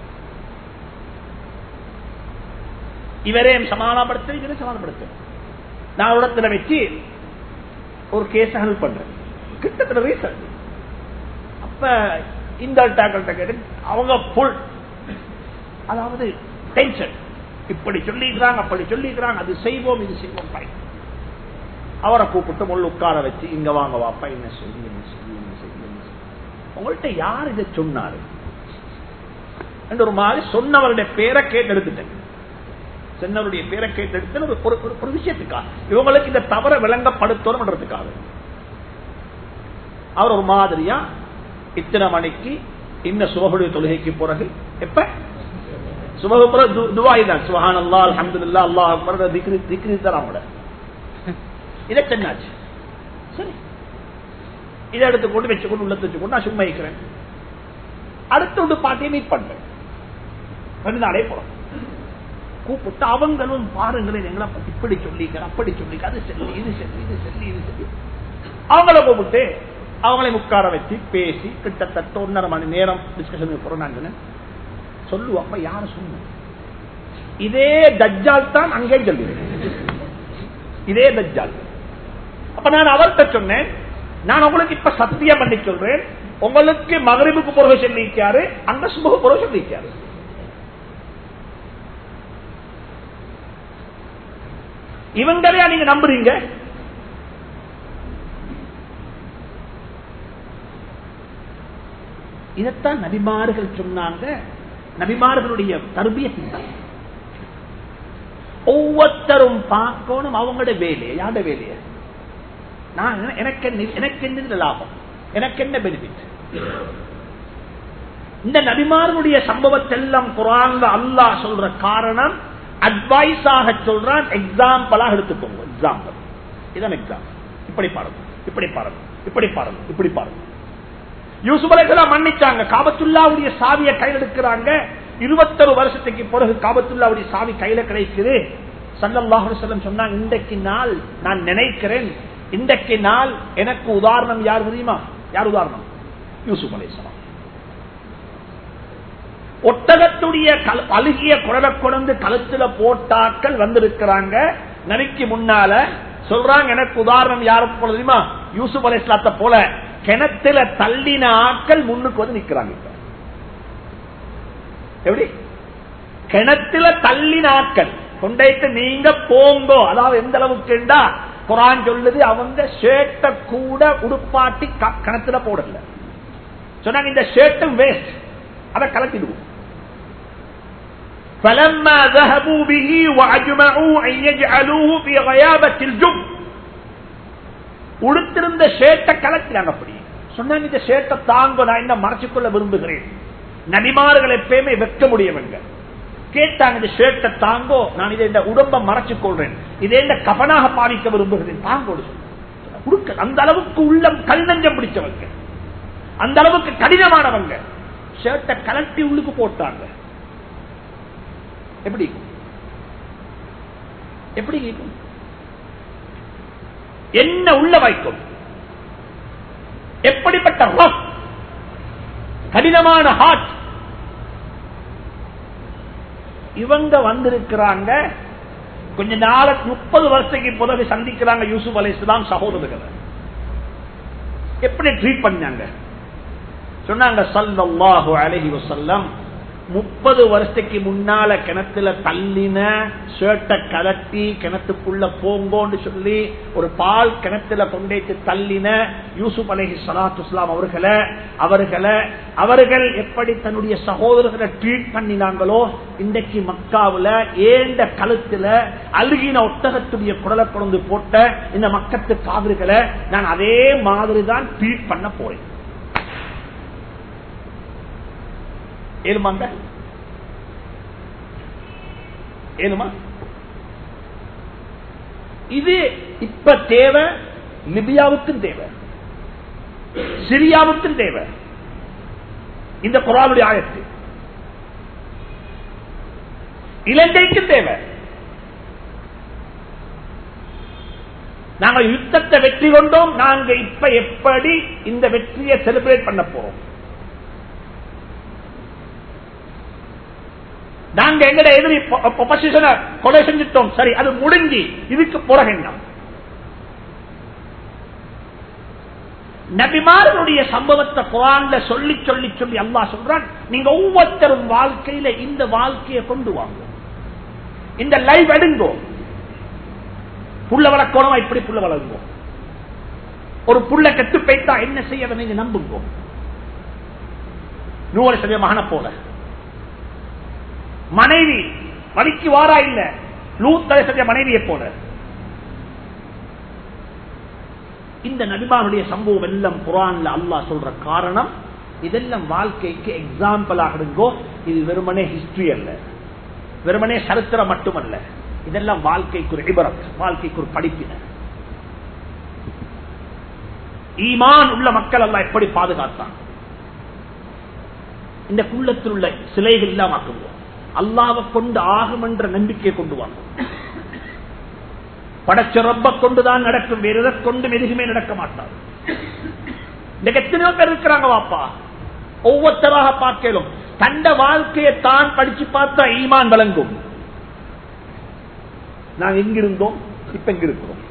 இவரையும் சமாதானப்படுத்த இவரை சமாதானப்படுத்த நான் இடத்துல வச்சு ஒரு கேஸ் ஹெல்ப் பண்றேன் கிட்டத்தட்ட ரீசன் அப்ப இந்த டாக்கள்கிட்ட கேட்டு அவங்க புல் அதாவது டென்ஷன் இப்படி சொல்லிக்கிறாங்க அப்படி சொல்லிக்கிறாங்க அது செய்வோம் இது செய்வோம் பை அவரை கூப்பிட்டு முள் உட்கார வச்சு இங்க வாங்க வாப்பா என்ன சொல்லி என்ன சொல்லி என்ன சொல்லி என்ன சொல்லி உங்கள்கிட்ட யார் இதை சொன்னாரு ஒரு மாதிரி சொன்னவருடைய பேரை கேட்டு எடுத்துட்டேன் சொன்னவருடைய பேரை கேட்டு எடுத்து ஒரு விஷயத்துக்காக இவங்களுக்கு இந்த தவற விளங்கப்படுத்தணும்ன்றதுக்காக அவர் ஒரு மாதிரியா இத்தனை மணிக்கு இன்ன சுபகுடைய தொழுகைக்கு பிறகு எப்ப சுபகு பிறகு துவாய் தான் சுஹான் அல்லா அஹமது இல்லா அல்லா அக்பர் திக்ரி திக்ரி தராமட இதை சென்னாச்சு சரி இதை எடுத்துக்கொண்டு வச்சுக்கொண்டு உள்ள வச்சுக்கொண்டு நான் சும்மா இருக்கிறேன் அடுத்த ஒரு பாட்டியை மீட் பண்றேன் ரெண்டு நாளே போறோம் கூப்பிட்டு அவங்களும் பாருங்களேன் எங்களை பத்தி இப்படி சொல்லிக்க அப்படி சொல்லிக்க அது சொல்லி இது சொல்லி இது சொல்லி இது சொல்லி அவங்கள கூப்பிட்டு அவங்களை உட்கார வச்சு பேசி கிட்டத்தட்ட ஒன்னரை மணி நேரம் டிஸ்கஷன் போறோம் நான் சொன்னேன் சொல்லுவாங்க யாரு சொன்ன இதே தஜ்ஜால் தான் அங்கே சொல்லுவேன் இதே தஜ்ஜால் அப்ப நான் அவர்கிட்ட சொன்னேன் நான் உங்களுக்கு இப்ப சத்தியம் பண்ணி சொல்றேன் உங்களுக்கு மகரிபுக்கு பிறகு சொல்லிக்காரு அங்க சுபகு பிறகு சொல்லிக்காரு இவங்களையா நீங்க நம்புறீங்க இதைத்தான் நபிமார்கள் சொன்னாங்க நபிமார்களுடைய தர்பியத்தின் ஒவ்வொருத்தரும் பார்க்கணும் அவங்களோட வேலையை யாரோட வேலையை நான் எனக்கு என்ன எனக்கு என்ன லாபம் எனக்கு என்ன பெனிஃபிட் இந்த நபிமார்களுடைய சம்பவத்தெல்லாம் குரான்ல அல்லாஹ் சொல்ற காரணம் அட்வைஸாக சொல்றான் எக்ஸாம்பிளாக எடுத்துக்கோங்க எக்ஸாம்பிள் இதான் எக்ஸாம்பிள் இப்படி பாருங்க இப்படி பாருங்க இப்படி பாருங்க இப்படி பாருங்க யூசுப் அலைஹிஸ்ஸலாம் மன்னிச்சாங்க காபத்துல்லாவுடைய சாவியை கையில் எடுக்கிறாங்க இருபத்தொரு வருஷத்துக்கு பிறகு காபத்துல்லாவுடைய சாவி கையில கிடைக்குது சல்லல்லாஹு அலைஹி வஸல்லம் சொன்னாங்க இன்றைக்கு நாள் நான் நினைக்கிறேன் இன்றைக்கு நாள் எனக்கு உதாரணம் யார் தெரியுமா யார் உதாரணம் யூசுப் அலைஹிஸ்ஸலாம் ஒட்டகத்துடைய கல- அழுகிய குரலை கொண்டு கழுத்துல போட்டாக்கள் வந்திருக்கிறாங்க நபிக்கு முன்னால சொல்றாங்க எனக்கு உதாரணம் யாருக்கு போல தெரியுமா யூசுப் அலைஹிஸ்ஸலாத்தை போல கிணத்துல தள்ளின ஆட்கள் முன்னுக்கு வந்து நிக்கிறாங்க இப்ப. எப்படி கிணத்துல தள்ளின ஆட்கள் கொண்டைட்டு நீங்க போங்கோ அதாவது எந்த அளவுக்குண்டா குரான் சொல்லுது அவங்க ஷேட்டை கூட உடுப்பாட்டி க- கிணத்துல போடல சொன்னாங்க இந்த ஷேட்டும் வேஸ்ட் அதை கலக்கிடுவோம் فلما ذهبوا به واجمعوا ان يجعلوه في غيابه الجب உடுத்திருந்த ஷேட்டை கலக்கிறாங்க அப்படி சொன்னாங்க இந்த ஷேட்டை தாங்க நான் என்ன மறைச்சுக்கொள்ள விரும்புகிறேன் நபிமார்கள் எப்பயுமே வெக்க முடியவங்க கேட்டாங்க இந்த ஷேட்டை தாங்கோ நான் இதை இந்த உடம்ப மறைச்சுக் கொள்றேன் இதை இந்த கபனாக பாவிக்க விரும்புகிறேன் தாங்கோடு சொன்னாங்க. உடுக்க அந்த அளவுக்கு உள்ளம் கல் நஞ்சம் பிடிச்சவங்க அந்த அளவுக்கு கடினமானவங்க ஷர்ட்டை கலட்டி உள்ளுக்கு போட்டாங்க எப்படி எப்படி கேட்கும் என்ன உள்ள வைக்கும் எப்படிப்பட்ட rough, கடினமான ஹார்ட் இவங்க வந்திருக்கிறாங்க கொஞ்ச நாள முப்பது வருஷத்துக்கு பிறகு சந்திக்கிறாங்க யூசுப் அலை இஸ்லாம் சகோதரர்களை எப்படி ட்ரீட் பண்ணாங்க சொன்னாங்க சல்லல்லாஹு அலைஹி வஸல்லம் முப்பது வருஷத்துக்கு முன்னால கிணத்துல தள்ளின ஷர்ட்டை கலட்டி கிணத்துக்குள்ள போங்கோன்னு சொல்லி ஒரு பால் கிணத்துல கொண்டேத்து தள்ளின யூசுப் அலைஹி ஸலாத்து வஸலாம் அவர்களை அவர்களை அவர்கள் எப்படி தன்னுடைய சகோதரர்களை ட்ரீட் பண்ணினாங்களோ இன்றைக்கு மக்காவுல ஏண்ட கழுத்துல அழுகின ஒட்டகத்துடைய குடலை கொண்டு போட்ட இந்த மக்கத்து காவிர்களை நான் அதே மாதிரி தான் ட்ரீட் பண்ண போறேன் ஏழுமாங்க ஏழுமா இது இப்ப தேவை லிபியாவுக்கும் தேவை சிரியாவுக்கும் தேவை இந்த குரானுடைய ஆயத்து இலங்கைக்கும் தேவை நாங்கள் யுத்தத்தை வெற்றி கொண்டோம் நாங்க இப்ப எப்படி இந்த வெற்றியை செலிபிரேட் பண்ண போறோம் நாங்க எங்கட எதிரி பொசிஷனை கொலை செஞ்சிட்டோம் சரி அது முடிஞ்சு இதுக்கு பிறகு என்ன நபிமார்களுடைய சம்பவத்தை குரான்ல சொல்லி சொல்லி சொல்லி அல்லாஹ் சொல்றான் நீங்க ஒவ்வொருத்தரும் வாழ்க்கையில இந்த வாழ்க்கையை கொண்டு வாங்க இந்த லைவ் எடுங்கோ புள்ள வளர்க்கணுமா இப்படி புள்ள வளருங்கோ ஒரு புள்ள கெட்டு போய்த்தா என்ன செய்ய நீங்க நம்புங்கோ நூறு சதவீத மகனை போல மனைவி வலிக்கு வாரா இல்ல லூத்தலை செஞ்ச மனைவியை போல இந்த நபிமானுடைய சம்பவம் எல்லாம் குரான்ல அல்லாஹ் சொல்ற காரணம் இதெல்லாம் வாழ்க்கைக்கு எக்ஸாம்பிள் ஆகிடுங்கோ இது வெறுமனே ஹிஸ்டரி அல்ல வெறுமனே சரித்திரம் மட்டுமல்ல இதெல்லாம் வாழ்க்கைக்கு ஒரு இபரத் வாழ்க்கைக்கு ஒரு படிப்பின ஈமான் உள்ள மக்கள் எல்லாம் எப்படி பாதுகாத்தான் இந்த குள்ளத்தில் உள்ள சிலைகள் இல்லாம ஆக்குவோம் அல்லாவை கொண்டு ஆகும் என்ற நம்பிக்கையை கொண்டு வாங்க படைச்ச ரப்ப கொண்டுதான் நடக்கும் வேற எதை கொண்டும் எதுவுமே நடக்க மாட்டார் இன்னைக்கு எத்தனையோ பேர் இருக்கிறாங்க வாப்பா ஒவ்வொருத்தராக பார்க்கலும் தண்ட வாழ்க்கையை தான் படிச்சு பார்த்தா ஈமான் வழங்கும் நாங்க எங்கிருந்தோம் இப்ப எங்க இருக்கிறோம்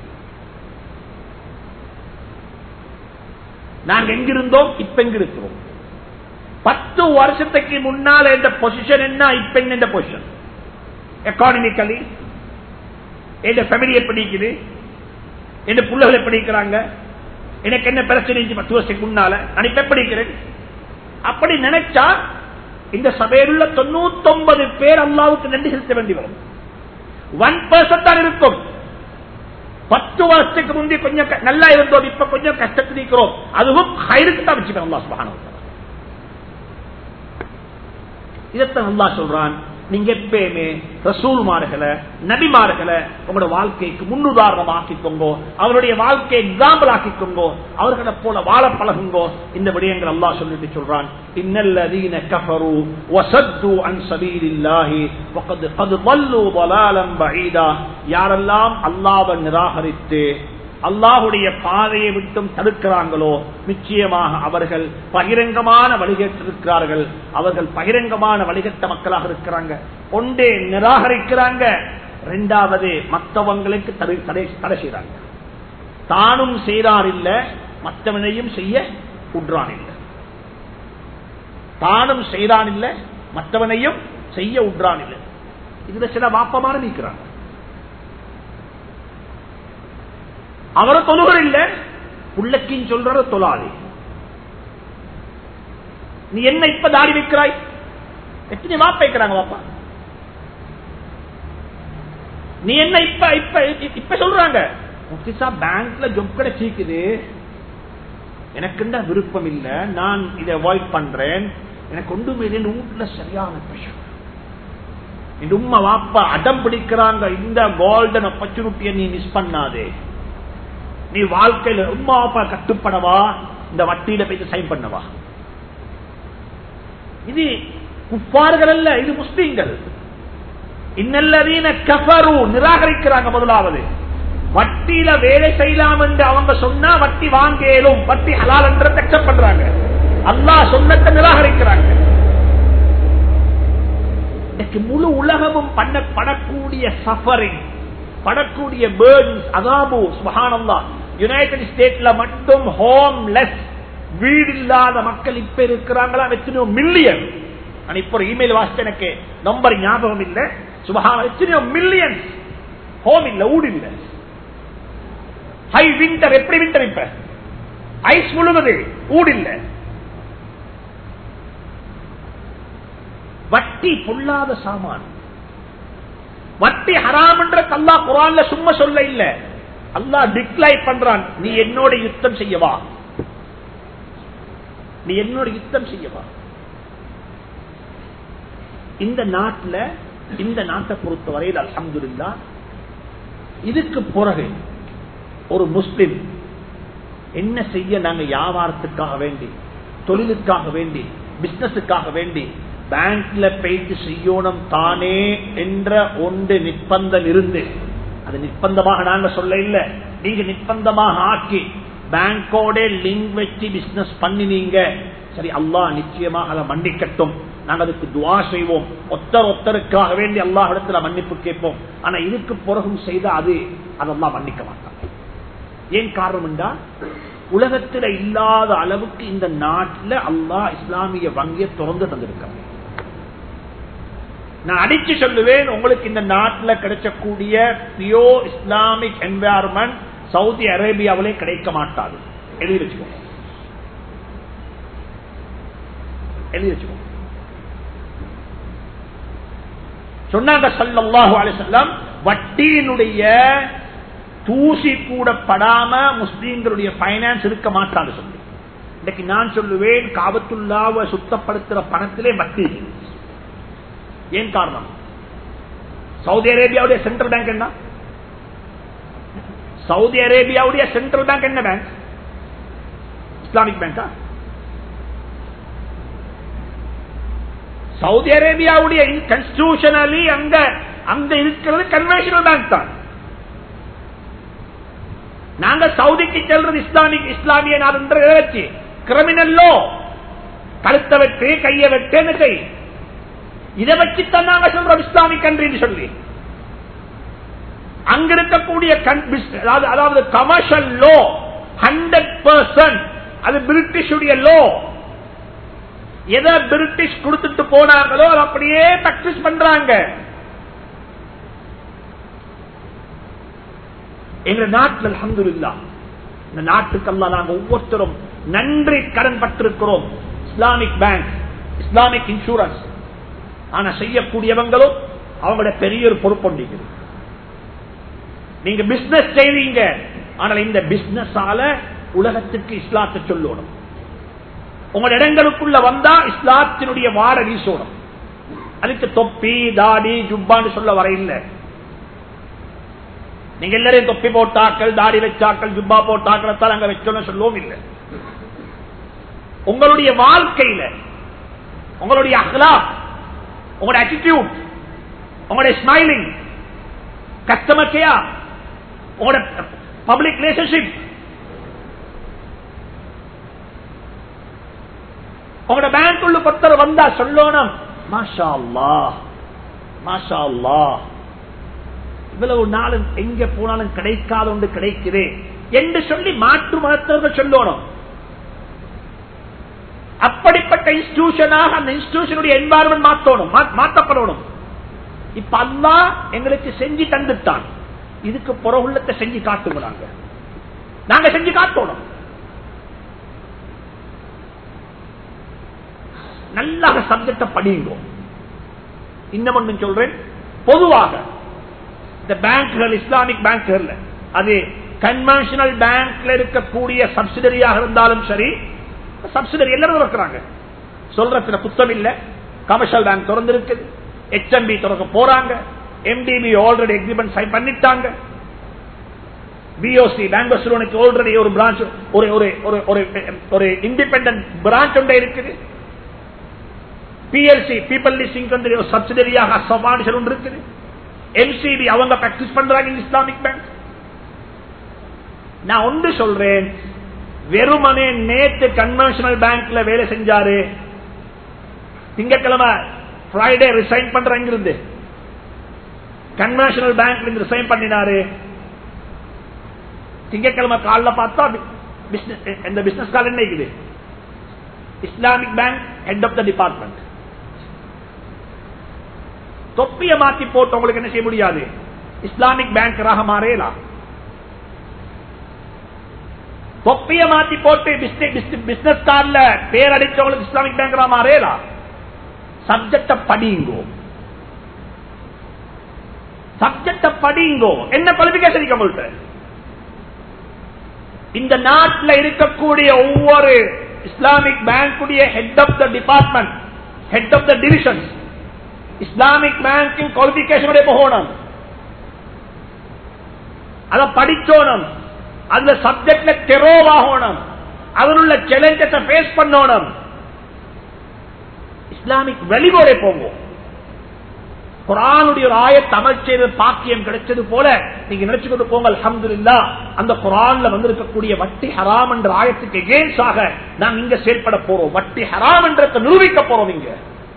நாங்க எங்கிருந்தோம் இப்ப எங்க இருக்கிறோம் பத்து வருஷத்துக்கு முன்னால இந்த பொசிஷன் என்ன இப்ப என்ன பொசிஷன் எக்கானமிக்கலி என் ஃபேமிலி எப்படி இருக்குது என் பிள்ளைகள் எப்படி இருக்கிறாங்க எனக்கு என்ன பிரச்சனை இருந்துச்சு பத்து வருஷத்துக்கு முன்னால நான் இப்ப எப்படி இருக்கிறேன் அப்படி நினைச்சா இந்த சபையில் உள்ள தொண்ணூத்தி பேர் அல்லாவுக்கு நன்றி செலுத்த வேண்டி வரும் ஒன் பர்சன்ட் தான் இருக்கும் பத்து வருஷத்துக்கு முந்தைய கொஞ்சம் க- நல்லா இருந்தோம் இப்ப கொஞ்சம் கஷ்டத்தில் இருக்கிறோம் அதுவும் ஹைருக்கு தான் வச்சுக்கணும் அல்லாஹ் சுப்ஹானஹு வ தஆலா. இதைத்தான் அல்லாஹ் சொல்றான் நீங்க எப்பயுமே ரசூல்மார்களை நபிமார்களை உங்களோட வாழ்க்கைக்கு முன்னுதாரணம் ஆக்கிக்கோங்கோ அவருடைய வாழ்க்கையை எக்ஸாம்பிள் ஆக்கிக்கோங்கோ அவர்களை போல வாழ பழகுங்கோ இந்த விடயங்கள் அல்லாஹ் சொல்லிட்டு சொல்றான் இன்னல்லதீன கஃபரு வஸத்து அன் சபீலில்லாஹி வகத் கத் ضلوا ضلالا بعيدا யாரெல்லாம் அல்லாஹ்வை நிராகரித்து அல்லாஹுடைய பாதையை விட்டும் தடுக்கிறாங்களோ நிச்சயமாக அவர்கள் பகிரங்கமான வழிகேட்டிருக்கிறார்கள் அவர்கள் பகிரங்கமான வழிகட்ட மக்களாக இருக்கிறாங்க ஒன்றே நிராகரிக்கிறாங்க இரண்டாவது மற்றவங்களுக்கு தடை தடை தடை செய்றாங்க தானும் செய்றார் இல்ல மற்றவனையும் செய்ய உட்றான் இல்ல தானும் செய்றான் இல்ல மற்றவனையும் செய்ய உட்றான் இல்ல இதுல சில வாப்பமான நீக்கிறாங்க அவரை தொழுகர் இல்ல புள்ளக்கின் சொல்ற தொழாதே நீ என்ன இப்ப தாடி வைக்கிறாய் எத்தனை வாப்ப வைக்கிறாங்க வாப்பா நீ என்ன இப்ப இப்ப இப்ப சொல்றாங்க முஃப்திசா பேங்க்ல ஜொப் கிடைச்சிக்குது எனக்கு என்ன விருப்பம் இல்ல நான் இதை அவாய்ட் பண்றேன் எனக்கு ஒன்றுமே இல்லை, இந்த வீட்டுல சரியான பிரஷர் இந்த உம்மா வாப்பா அடம் பிடிக்கிறாங்க இந்த கோல்டன் ஆப்பர்ச்சுனிட்டியை நீ மிஸ் பண்ணாதே நீ வாழ்க்கையில உம்மா அப்பா கட்டுப்படவா இந்த வட்டியில போய் சைன் பண்ணவா இது குப்பார்கள் அல்ல இது முஸ்லீம்கள் இன்னல்லதீன கஃபரு நிராகரிக்கிறாங்க முதலாவது வட்டியில வேலை செய்யலாம் என்று அவங்க சொன்னா வட்டி வாங்கலும் வட்டி ஹலால் என்று அக்செப்ட் பண்றாங்க அல்லாஹ் சொன்னத்தை நிராகரிக்கிறாங்க இன்னைக்கு முழு உலகமும் பண்ண படக்கூடிய சஃபரிங் படக்கூடிய பேர்ன்ஸ் அதாபு சுபஹானல்லா யுனைடெட் ஸ்டேட்ல மட்டும் ஹோம்லெஸ் வீடு இல்லாத மக்கள் இப்ப இருக்கிறாங்களா எத்தனையோ மில்லியன் நான் இப்ப ஒரு இமெயில் வாசிச்ச எனக்கு நம்பர் ஞாபகம் இல்ல சுபஹான எத்தனையோ மில்லியன் ஹோம் இல்ல ஊடு இல்ல ஹை விண்டர் எப்படி விண்டர் இப்ப ஐஸ் முழுவது ஊடு இல்ல வட்டி பொல்லாத சாமான் வட்டி ஹராம் என்ற அல்லா குரான்ல சும்மா சொல்ல இல்ல அல்லாஹ் டிக்ளைன் பண்றான் நீ என்னோட யுத்தம் செய்யவா நீ என்னோட யுத்தம் செய்யவா இந்த நாட்டுல இந்த நாட்டை பொறுத்தவரையில் அல்ஹம்துலில்லா இதுக்கு பிறகு ஒரு முஸ்லிம் என்ன செய்ய நாங்க வியாபாரத்துக்காக வேண்டி தொழிலுக்காக வேண்டி பிசினஸுக்காக வேண்டி பேங்க்ல போயிட்டு செய்யணும் தானே என்ற ஒன்று நிர்பந்தம் இருந்து அது நிர்பந்தமாக நாங்க சொல்ல இல்ல நீங்க நிர்பந்தமாக ஆக்கி பேங்கோட லிங்க் வச்சு பிசினஸ் பண்ணினீங்க சரி அல்லாஹ் நிச்சயமாக அதை மன்னிக்கட்டும் நாங்க அதுக்கு துவா செய்வோம் ஒத்தர் ஒத்தருக்காக வேண்டி அல்லாஹ் இடத்துல மன்னிப்பு கேட்போம் ஆனா இதுக்கு பிறகும் செய்த அது அதெல்லாம் மன்னிக்க மாட்டாங்க ஏன் காரணம் என்றா உலகத்தில் இல்லாத அளவுக்கு இந்த நாட்டில் அல்லாஹ் இஸ்லாமிய வங்கியை திறந்து தந்திருக்காங்க நான் அடிச்சு சொல்லுவேன் உங்களுக்கு இந்த நாட்டில் கிடைக்கக்கூடிய பியோ இஸ்லாமிக் என்வாயர்மெண்ட் சவுதி அரேபியாவிலே கிடைக்க மாட்டாது எழுதி வச்சுக்கோங்க எழுதி வச்சுக்கோங்க சொன்னாங்க சல்லல்லாஹு அலைஹி வஸல்லம் வட்டியினுடைய தூசி கூட படாம முஸ்லீம்களுடைய பைனான்ஸ் இருக்க மாட்டாது சொல்லி இன்னைக்கு நான் சொல்லுவேன் காபத்துல்லாவை சுத்தப்படுத்துற பணத்திலே வட்டி இருக்கு. ஏன் காரணம் சவுதி அரேபியாவுடைய சென்ட்ரல் பேங்க் என்ன சவுதி அரேபியாவுடைய சென்ட்ரல் பேங்க் என்ன பேங்க் இஸ்லாமிக் பேங்கா சவுதி அரேபியாவுடைய கான்ஸ்டிடியூஷனலி அங்க அங்க இருக்கிறது கன்வென்ஷனல் பேங்க் தான் நாங்க சவுதிக்கு செல்றது இஸ்லாமிக் இஸ்லாமிய நாடுன்ற வச்சு கிரிமினல்லோ கழுத்தை வெட்டு கையை வெட்டு என்ன செய் இதை வச்சுத்தான் நாங்க சொல்றோம் இஸ்லாமிக் கண்ட்ரின்னு சொல்லி அங்க இருக்கக்கூடிய அதாவது கமர்ஷியல் லோ ஹண்ட்ரட் பர்சன்ட் அது பிரிட்டிஷுடைய லோ எதை பிரிட்டிஷ் கொடுத்துட்டு போனாங்களோ அதை அப்படியே பிராக்டிஸ் பண்றாங்க எங்க நாட்டில் அலமதுல்லா இந்த நாட்டுக்கெல்லாம் நாங்க ஒவ்வொருத்தரும் நன்றி கடன் பட்டிருக்கிறோம் இஸ்லாமிக் பேங்க் இஸ்லாமிக் இன்சூரன்ஸ் ஆனா செய்யக்கூடியவங்களும் அவங்களோட பெரிய ஒரு பொறுப்பு நீங்க பிசினஸ் செய்வீங்க ஆனால் இந்த பிசினஸால உலகத்துக்கு இஸ்லாத்தை சொல்லணும் உங்களோட இடங்களுக்குள்ள வந்தா இஸ்லாத்தினுடைய வார வீசோடும் அதுக்கு தொப்பி தாடி ஜுப்பான்னு சொல்ல வர இல்லை நீங்க எல்லாரையும் தொப்பி போட்டாக்கள் தாடி வச்சாக்கள் ஜுப்பா போட்டாக்கள் அங்க வச்சோன்னு சொல்லவும் இல்லை உங்களுடைய வாழ்க்கையில உங்களுடைய அகலா உங்களுடைய அட்டிடியூட் உங்களுடைய ஸ்மைலிங் கஸ்டமர் கேர் உங்களோட பப்ளிக் ரிலேஷன்ஷிப் உங்களோட பேங்க் உள்ள ஒருத்தர் வந்தா சொல்லணும் மாஷா அல்லா மாஷா அல்லா இவ்வளவு நாளும் எங்க போனாலும் கிடைக்காத ஒன்று கிடைக்குது என்று சொல்லி மாற்று மதத்தவர்கள் சொல்லணும் அப்படிப்பட்ட இன்ஸ்டிடியூஷனாக அந்த இன்ஸ்டிடியூஷனுடைய என்வாரன்மெண்ட் மாற்றணும் மாற்றப்படணும் இப்ப அல்லா எங்களுக்கு செஞ்சு தந்துட்டான் இதுக்கு புறவுள்ளத்தை செஞ்சு காட்டுகிறாங்க நாங்க செஞ்சு காட்டணும் நல்லா சப்ஜெக்ட படிங்க இன்னும் ஒன்று சொல்றேன் பொதுவாக இந்த பேங்க்கள் இஸ்லாமிக் பேங்க்கள் அது கன்வென்ஷனல் பேங்க்ல இருக்கக்கூடிய சப்சிடரியாக இருந்தாலும் சரி சப்சிடரி எல்லாரும் இருக்கிறாங்க சொல்றதுல குத்தம் இல்ல கமர்ஷியல் பேங்க் திறந்து இருக்குது ஹெச்எம்பி திறக்க போறாங்க எம்டிபி ஆல்ரெடி எக்ரிமெண்ட் சைன் பண்ணிட்டாங்க பிஓசி பேங்கோஸ்லோனுக்கு ஆல்ரெடி ஒரு பிரான்ச் ஒரு ஒரு ஒரு இண்டிபெண்டன்ட் பிரான்ச் ஒன்றே இருக்குது பிஎல்சி பீப்பிள் லிஸ்டிங் சப்சிடரியாக அசபானிஷன் ஒன்று இருக்குது எம்சிபி அவங்க பிராக்டிஸ் பண்றாங்க இஸ்லாமிக் பேங்க் நான் ஒன்று சொல்றேன் வெறுமனே நேற்று கன்வென்ஷனல் பேங்க்ல வேலை செஞ்சாரு திங்கக்கிழமை ஃப்ரைடே ரிசைன் பண்ற இருந்து கன்வென்ஷனல் பேங்க்ல இருந்து ரிசைன் பண்ணினாரு திங்கக்கிழமை காலில் பார்த்தா இந்த பிசினஸ் கால் என்ன இருக்குது Islamic bank head of the department தொப்பிய மாத்தி போட்டு உங்களுக்கு என்ன செய்ய முடியாது இஸ்லாமிக் பேங்க் மாறேலாம் தொப்பிய மாத்தி போட்டு பிசினஸ் கார்ல பேர் அடிச்சவங்களுக்கு இஸ்லாமிக் பேங்க் மாறேலாம் சப்ஜெக்ட படிங்கோ சப்ஜெக்ட படிங்கோ என்ன குவாலிபிகேஷன் உங்கள்கிட்ட இந்த நாட்டில் இருக்கக்கூடிய ஒவ்வொரு இஸ்லாமிக் பேங்குடைய head of the department head of the division Islamic banking qualification போகணும் அதை படிச்சோணும் அந்த சப்ஜெக்ட்ல தெரோவாகணும் அதில் உள்ள சேலஞ்சஸை பேஸ் பண்ணணும் இஸ்லாமிக் வெளிகோடே போவோம் குரானுடைய ஒரு ஆயத்தை அமல் செய்த பாக்கியம் கிடைச்சது போல நீங்க நினைச்சுக்கொண்டு போங்க அலமது அந்த குரான்ல வந்திருக்கக்கூடிய வட்டி ஹராம் என்ற ஆயத்துக்கு எகேன்ஸாக நாங்க இங்க செயல்பட போறோம் வட்டி ஹராம் என்ற நிரூபிக்க போறோம் இங்க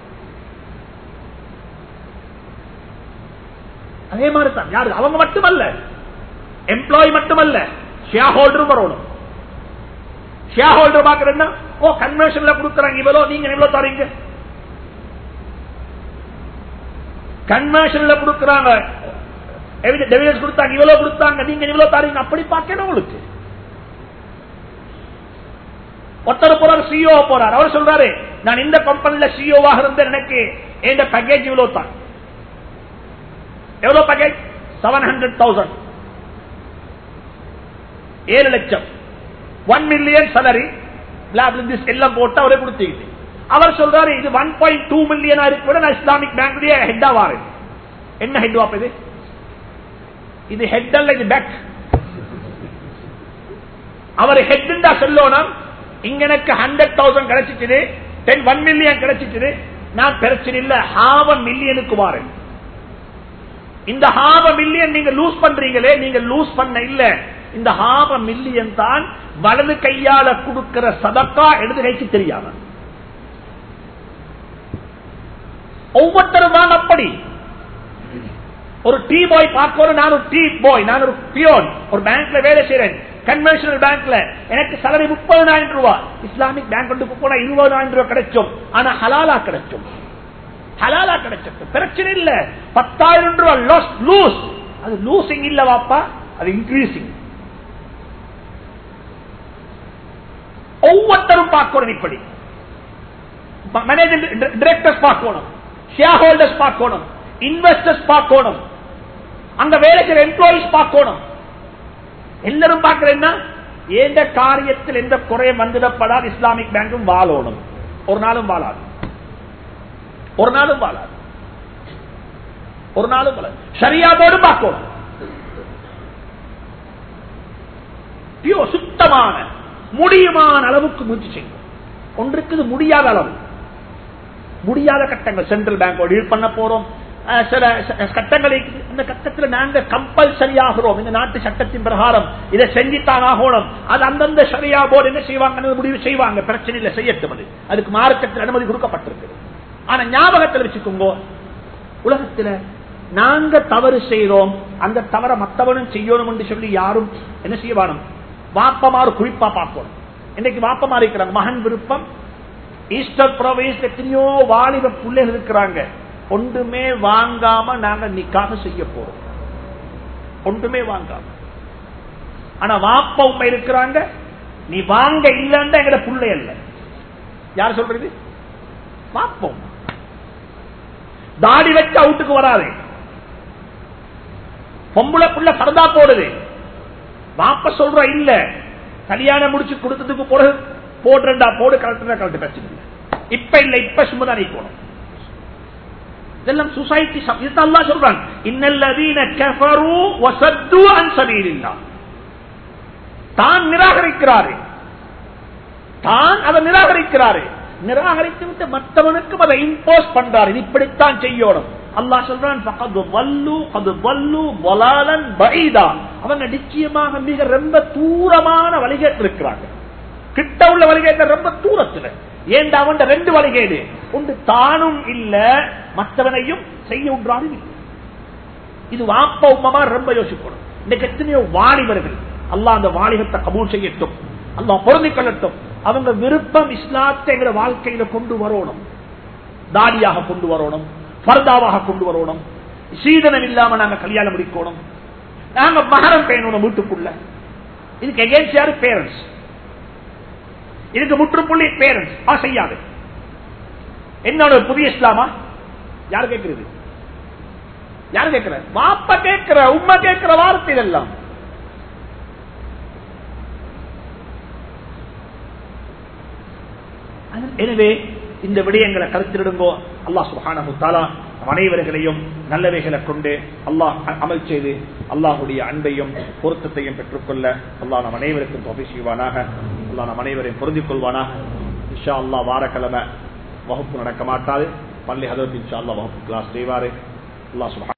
அதே மாதிரி தான் யாரு அவங்க மட்டுமல்ல எம்ப்ளாய் மட்டுமல்ல ஷேர் ஹோல்டரும் வரணும் ஷேர் ஹோல்டர் பாக்குறேன்னா ஓ கன்வென்ஷன்ல கொடுக்குறாங்க இவ்வளோ நீங்க எவ்வளவு தரீங்க கன்வென்ஷன்ல கொடுக்குறாங்க எவிடன்ஸ் கொடுத்தாங்க இவ்வளவு கொடுத்தாங்க நீங்க இவ்வளவு தாரீங்க அப்படி பார்க்கணும் உங்களுக்கு ஒருத்தர் போறாரு சிஓ போறாரு அவர் சொல்றாரு நான் இந்த கம்பெனில சிஓவாக இருந்தேன் எனக்கு எந்த பேக்கேஜ் இவ்வளவு தான் எவ்வளவு பேக்கேஜ் செவன் ஹண்ட்ரட் தௌசண்ட் ஏழு லட்சம் ஒன் மில்லியன் சலரி எல்லாம் போட்டு அவரே கொடுத்துக்கிட்டு அவர் சொல்றாரு இது ஒன் பாயிண்ட் டூ மில்லியனா இருக்கு நான் இஸ்லாமிக் பேங்குடைய ஹெட்டா வாரு என்ன ஹெட் வாப் இது இது ஹெட் அல்ல இது பேக் அவர் ஹெட் சொல்லணும் இங்க எனக்கு ஹண்ட்ரட் தௌசண்ட் கிடைச்சிட்டு டென் ஒன் மில்லியன் கிடைச்சிட்டு நான் பிரச்சனை இல்ல ஹாவ மில்லியனுக்கு வாரேன் இந்த ஹாவ மில்லியன் நீங்க லூஸ் பண்றீங்களே நீங்க லூஸ் பண்ண இல்ல இந்த ஹாப மில்லியன் தான் வலது கையால கொடுக்கிற சதக்கா இடது கைக்கு தெரியாத ஒவ்வொருத்தரும் தான் அப்படி ஒரு டீ பாய் பார்க்கணும் நான் ஒரு டீ பாய் நான் ஒரு பியோன் ஒரு பேங்க்ல வேலை செய்யறேன் கன்வென்ஷனல் பேங்க்ல எனக்கு salary முப்பதாயிரம் ரூபாய் இஸ்லாமிக் பேங்க் கொண்டு போனா இருபதாயிரம் ரூபாய் கிடைக்கும் ஆனா ஹலாலா கிடைக்கும் ஹலாலா கிடைச்சது பிரச்சனை இல்ல பத்தாயிரம் ரூபாய் லாஸ் லூஸ் அது லூசிங் இல்ல வாப்பா அது இன்க்ரீசிங் ஒவ்வொருத்தரும் பார்க்கணும் இப்படி மேனேஜர் டிரெக்டர்ஸ் பார்க்கணும் ஷேர் ஹோல்டர்ஸ் பார்க்கணும் இன்வெஸ்டர்ஸ் பார்க்கணும் அங்க வேலை செய்யற எம்ப்ளாயிஸ் பார்க்கணும் எல்லாரும் பார்க்கிறேன்னா எந்த காரியத்தில் எந்த குறையும் வந்துடப்படாது இஸ்லாமிக் பேங்கும் வாழணும் ஒரு நாளும் வாழாது ஒரு நாளும் வாழாது ஒரு நாளும் வாழாது சரியாதோடு பார்க்கணும் பியோ சுத்தமான முடியுமான அளவுக்கு முயற்சி செய்யும் ஒன்றுக்கு இது முடியாத அளவு முடியாத கட்டங்கள் சென்ட்ரல் பேங்கோட டீல் பண்ண போறோம் அஹ் சில ச- கட்டங்களை இந்த கட்டத்தில் நாங்க கம்பல்சரி ஆகிறோம் இந்த நாட்டு சட்டத்தின் பிரகாரம் இதை செஞ்சுத்தான் ஆகணும் அது அந்தந்த சரியா போர்டு என்ன செய்வாங்க முடிவு செய்வாங்க பிரச்சனை இல்லை செய்யட்டும் அது அதுக்கு மார்க்கத்தில் அனுமதி கொடுக்கப்பட்டிருக்கு ஆனா ஞாபகத்தில் வச்சுக்கோங்க உலகத்துல நாங்க தவறு செய்யறோம் அந்த தவற மத்தவனும் செய்யணும் என்று சொல்லி யாரும் என்ன செய்ய வேணும் வாப்பமாறு குறிப்பா பார்க்கணும் இன்னைக்கு வாப்பமாறு இருக்கிறாங்க மகன் விருப்பம் ஈஸ்டர் ப்ரொவின்ஸ் எத்தனையோ வாலிப பிள்ளைகள் இருக்கிறாங்க ஒன்றுமே வாங்காம நாங்க நிக்காக செய்ய போறோம் ஒன்றுமே வாங்காம ஆனா வாப்ப உண்மை இருக்கிறாங்க நீ வாங்க இல்லன்னா எங்கட புள்ளை அல்ல யார் சொல்றது வாப்போம் தாடி வச்சு அவுட்டுக்கு வராது பொம்பளை புள்ள பரதா போடுது வாப்ப சொல்ற இல்ல கல்யாணம் முடிச்சு கொடுத்ததுக்கு போடு போடுறா போடு கலட்டுறா கலட்டு பிரச்சனை இல்லை இப்ப இல்ல இப்ப சும்மா நீ போகணும் இதெல்லாம் சொசைட்டி இதுதான் சொல்றாங்க இன்னல்லதீன கஃபரு வசத்து அன் சபீலில்லாஹ் தான் நிராகரிக்கிறாரு தான் அதை நிராகரிக்கிறாரு நிராகரித்து விட்டு மற்றவனுக்கும் அதை இம்போஸ் பண்றாரு இது இப்படித்தான் செய்யணும் அல்லாஹ் சொல்றான் ஃபகது வல்லு கது வல்லு வலாலன் பைதா அவங்க நிச்சயமாக மிக ரொம்ப தூரமான வழிகேட்டு இருக்கிறாங்க கிட்ட உள்ள வழிகேட்ட ரொம்ப தூரத்துல ஏண்டா அவன் ரெண்டு வழிகேடு ஒன்று தானும் இல்ல மற்றவனையும் செய்ய ஒன்றாலும் இல்லை இது வாப்ப உம்மமா ரொம்ப யோசிக்கணும் இன்னைக்கு எத்தனையோ வாலிபர்கள் அல்லாஹ் அந்த வாலிபத்தை கபூல் செய்யட்டும் அல்லாஹ் பொருந்திக் கொள்ளட்டும் அவங்க விருப்பம் இஸ்லாத்தை எங்கிற வாழ்க்கையில கொண்டு வரணும் தாடியாக கொண்டு வரணும் பர்தாவாக கொண்டு வரணும் சீதனம் இல்லாம நாங்க கல்யாணம் முடிக்கணும் நாங்க மகரம் பேணணும் வீட்டுக்குள்ள இதுக்கு எகேன்ஸ்ட் யாரு பேரண்ட்ஸ் இதுக்கு முற்றுப்புள்ளி பேரண்ட்ஸ் ஆ செய்யாது என்னோட புதிய இஸ்லாமா யார் கேட்கிறது யார் கேட்கிற வாப்ப கேட்கிற உண்மை கேட்கிற வார்த்தை இதெல்லாம் எனவே இந்த விடயங்களை கருத்திடுங்கோ அல்லாஹ் சுஹானஹு தாலா நம் அனைவர்களையும் நல்லவைகளை கொண்டு அல்லாஹ் அ- அமல் செய்து அல்லாஹுடைய அன்பையும் பொருத்தத்தையும் பெற்றுக்கொள்ள அல்லாஹ் நம் அனைவருக்கும் தொகை செய்வானாக அல்லாஹ் நம் அனைவரையும் பொருந்திக் கொள்வானாக இன்ஷா அல்லாஹ் வாரக்கிழமை வகுப்பு நடக்க மாட்டாது பள்ளி ஹதரத் இன்ஷா அல்லாஹ் வகுப்பு கிளாஸ் செய்வாரு அல்லாஹ் சுப்ஹானஹு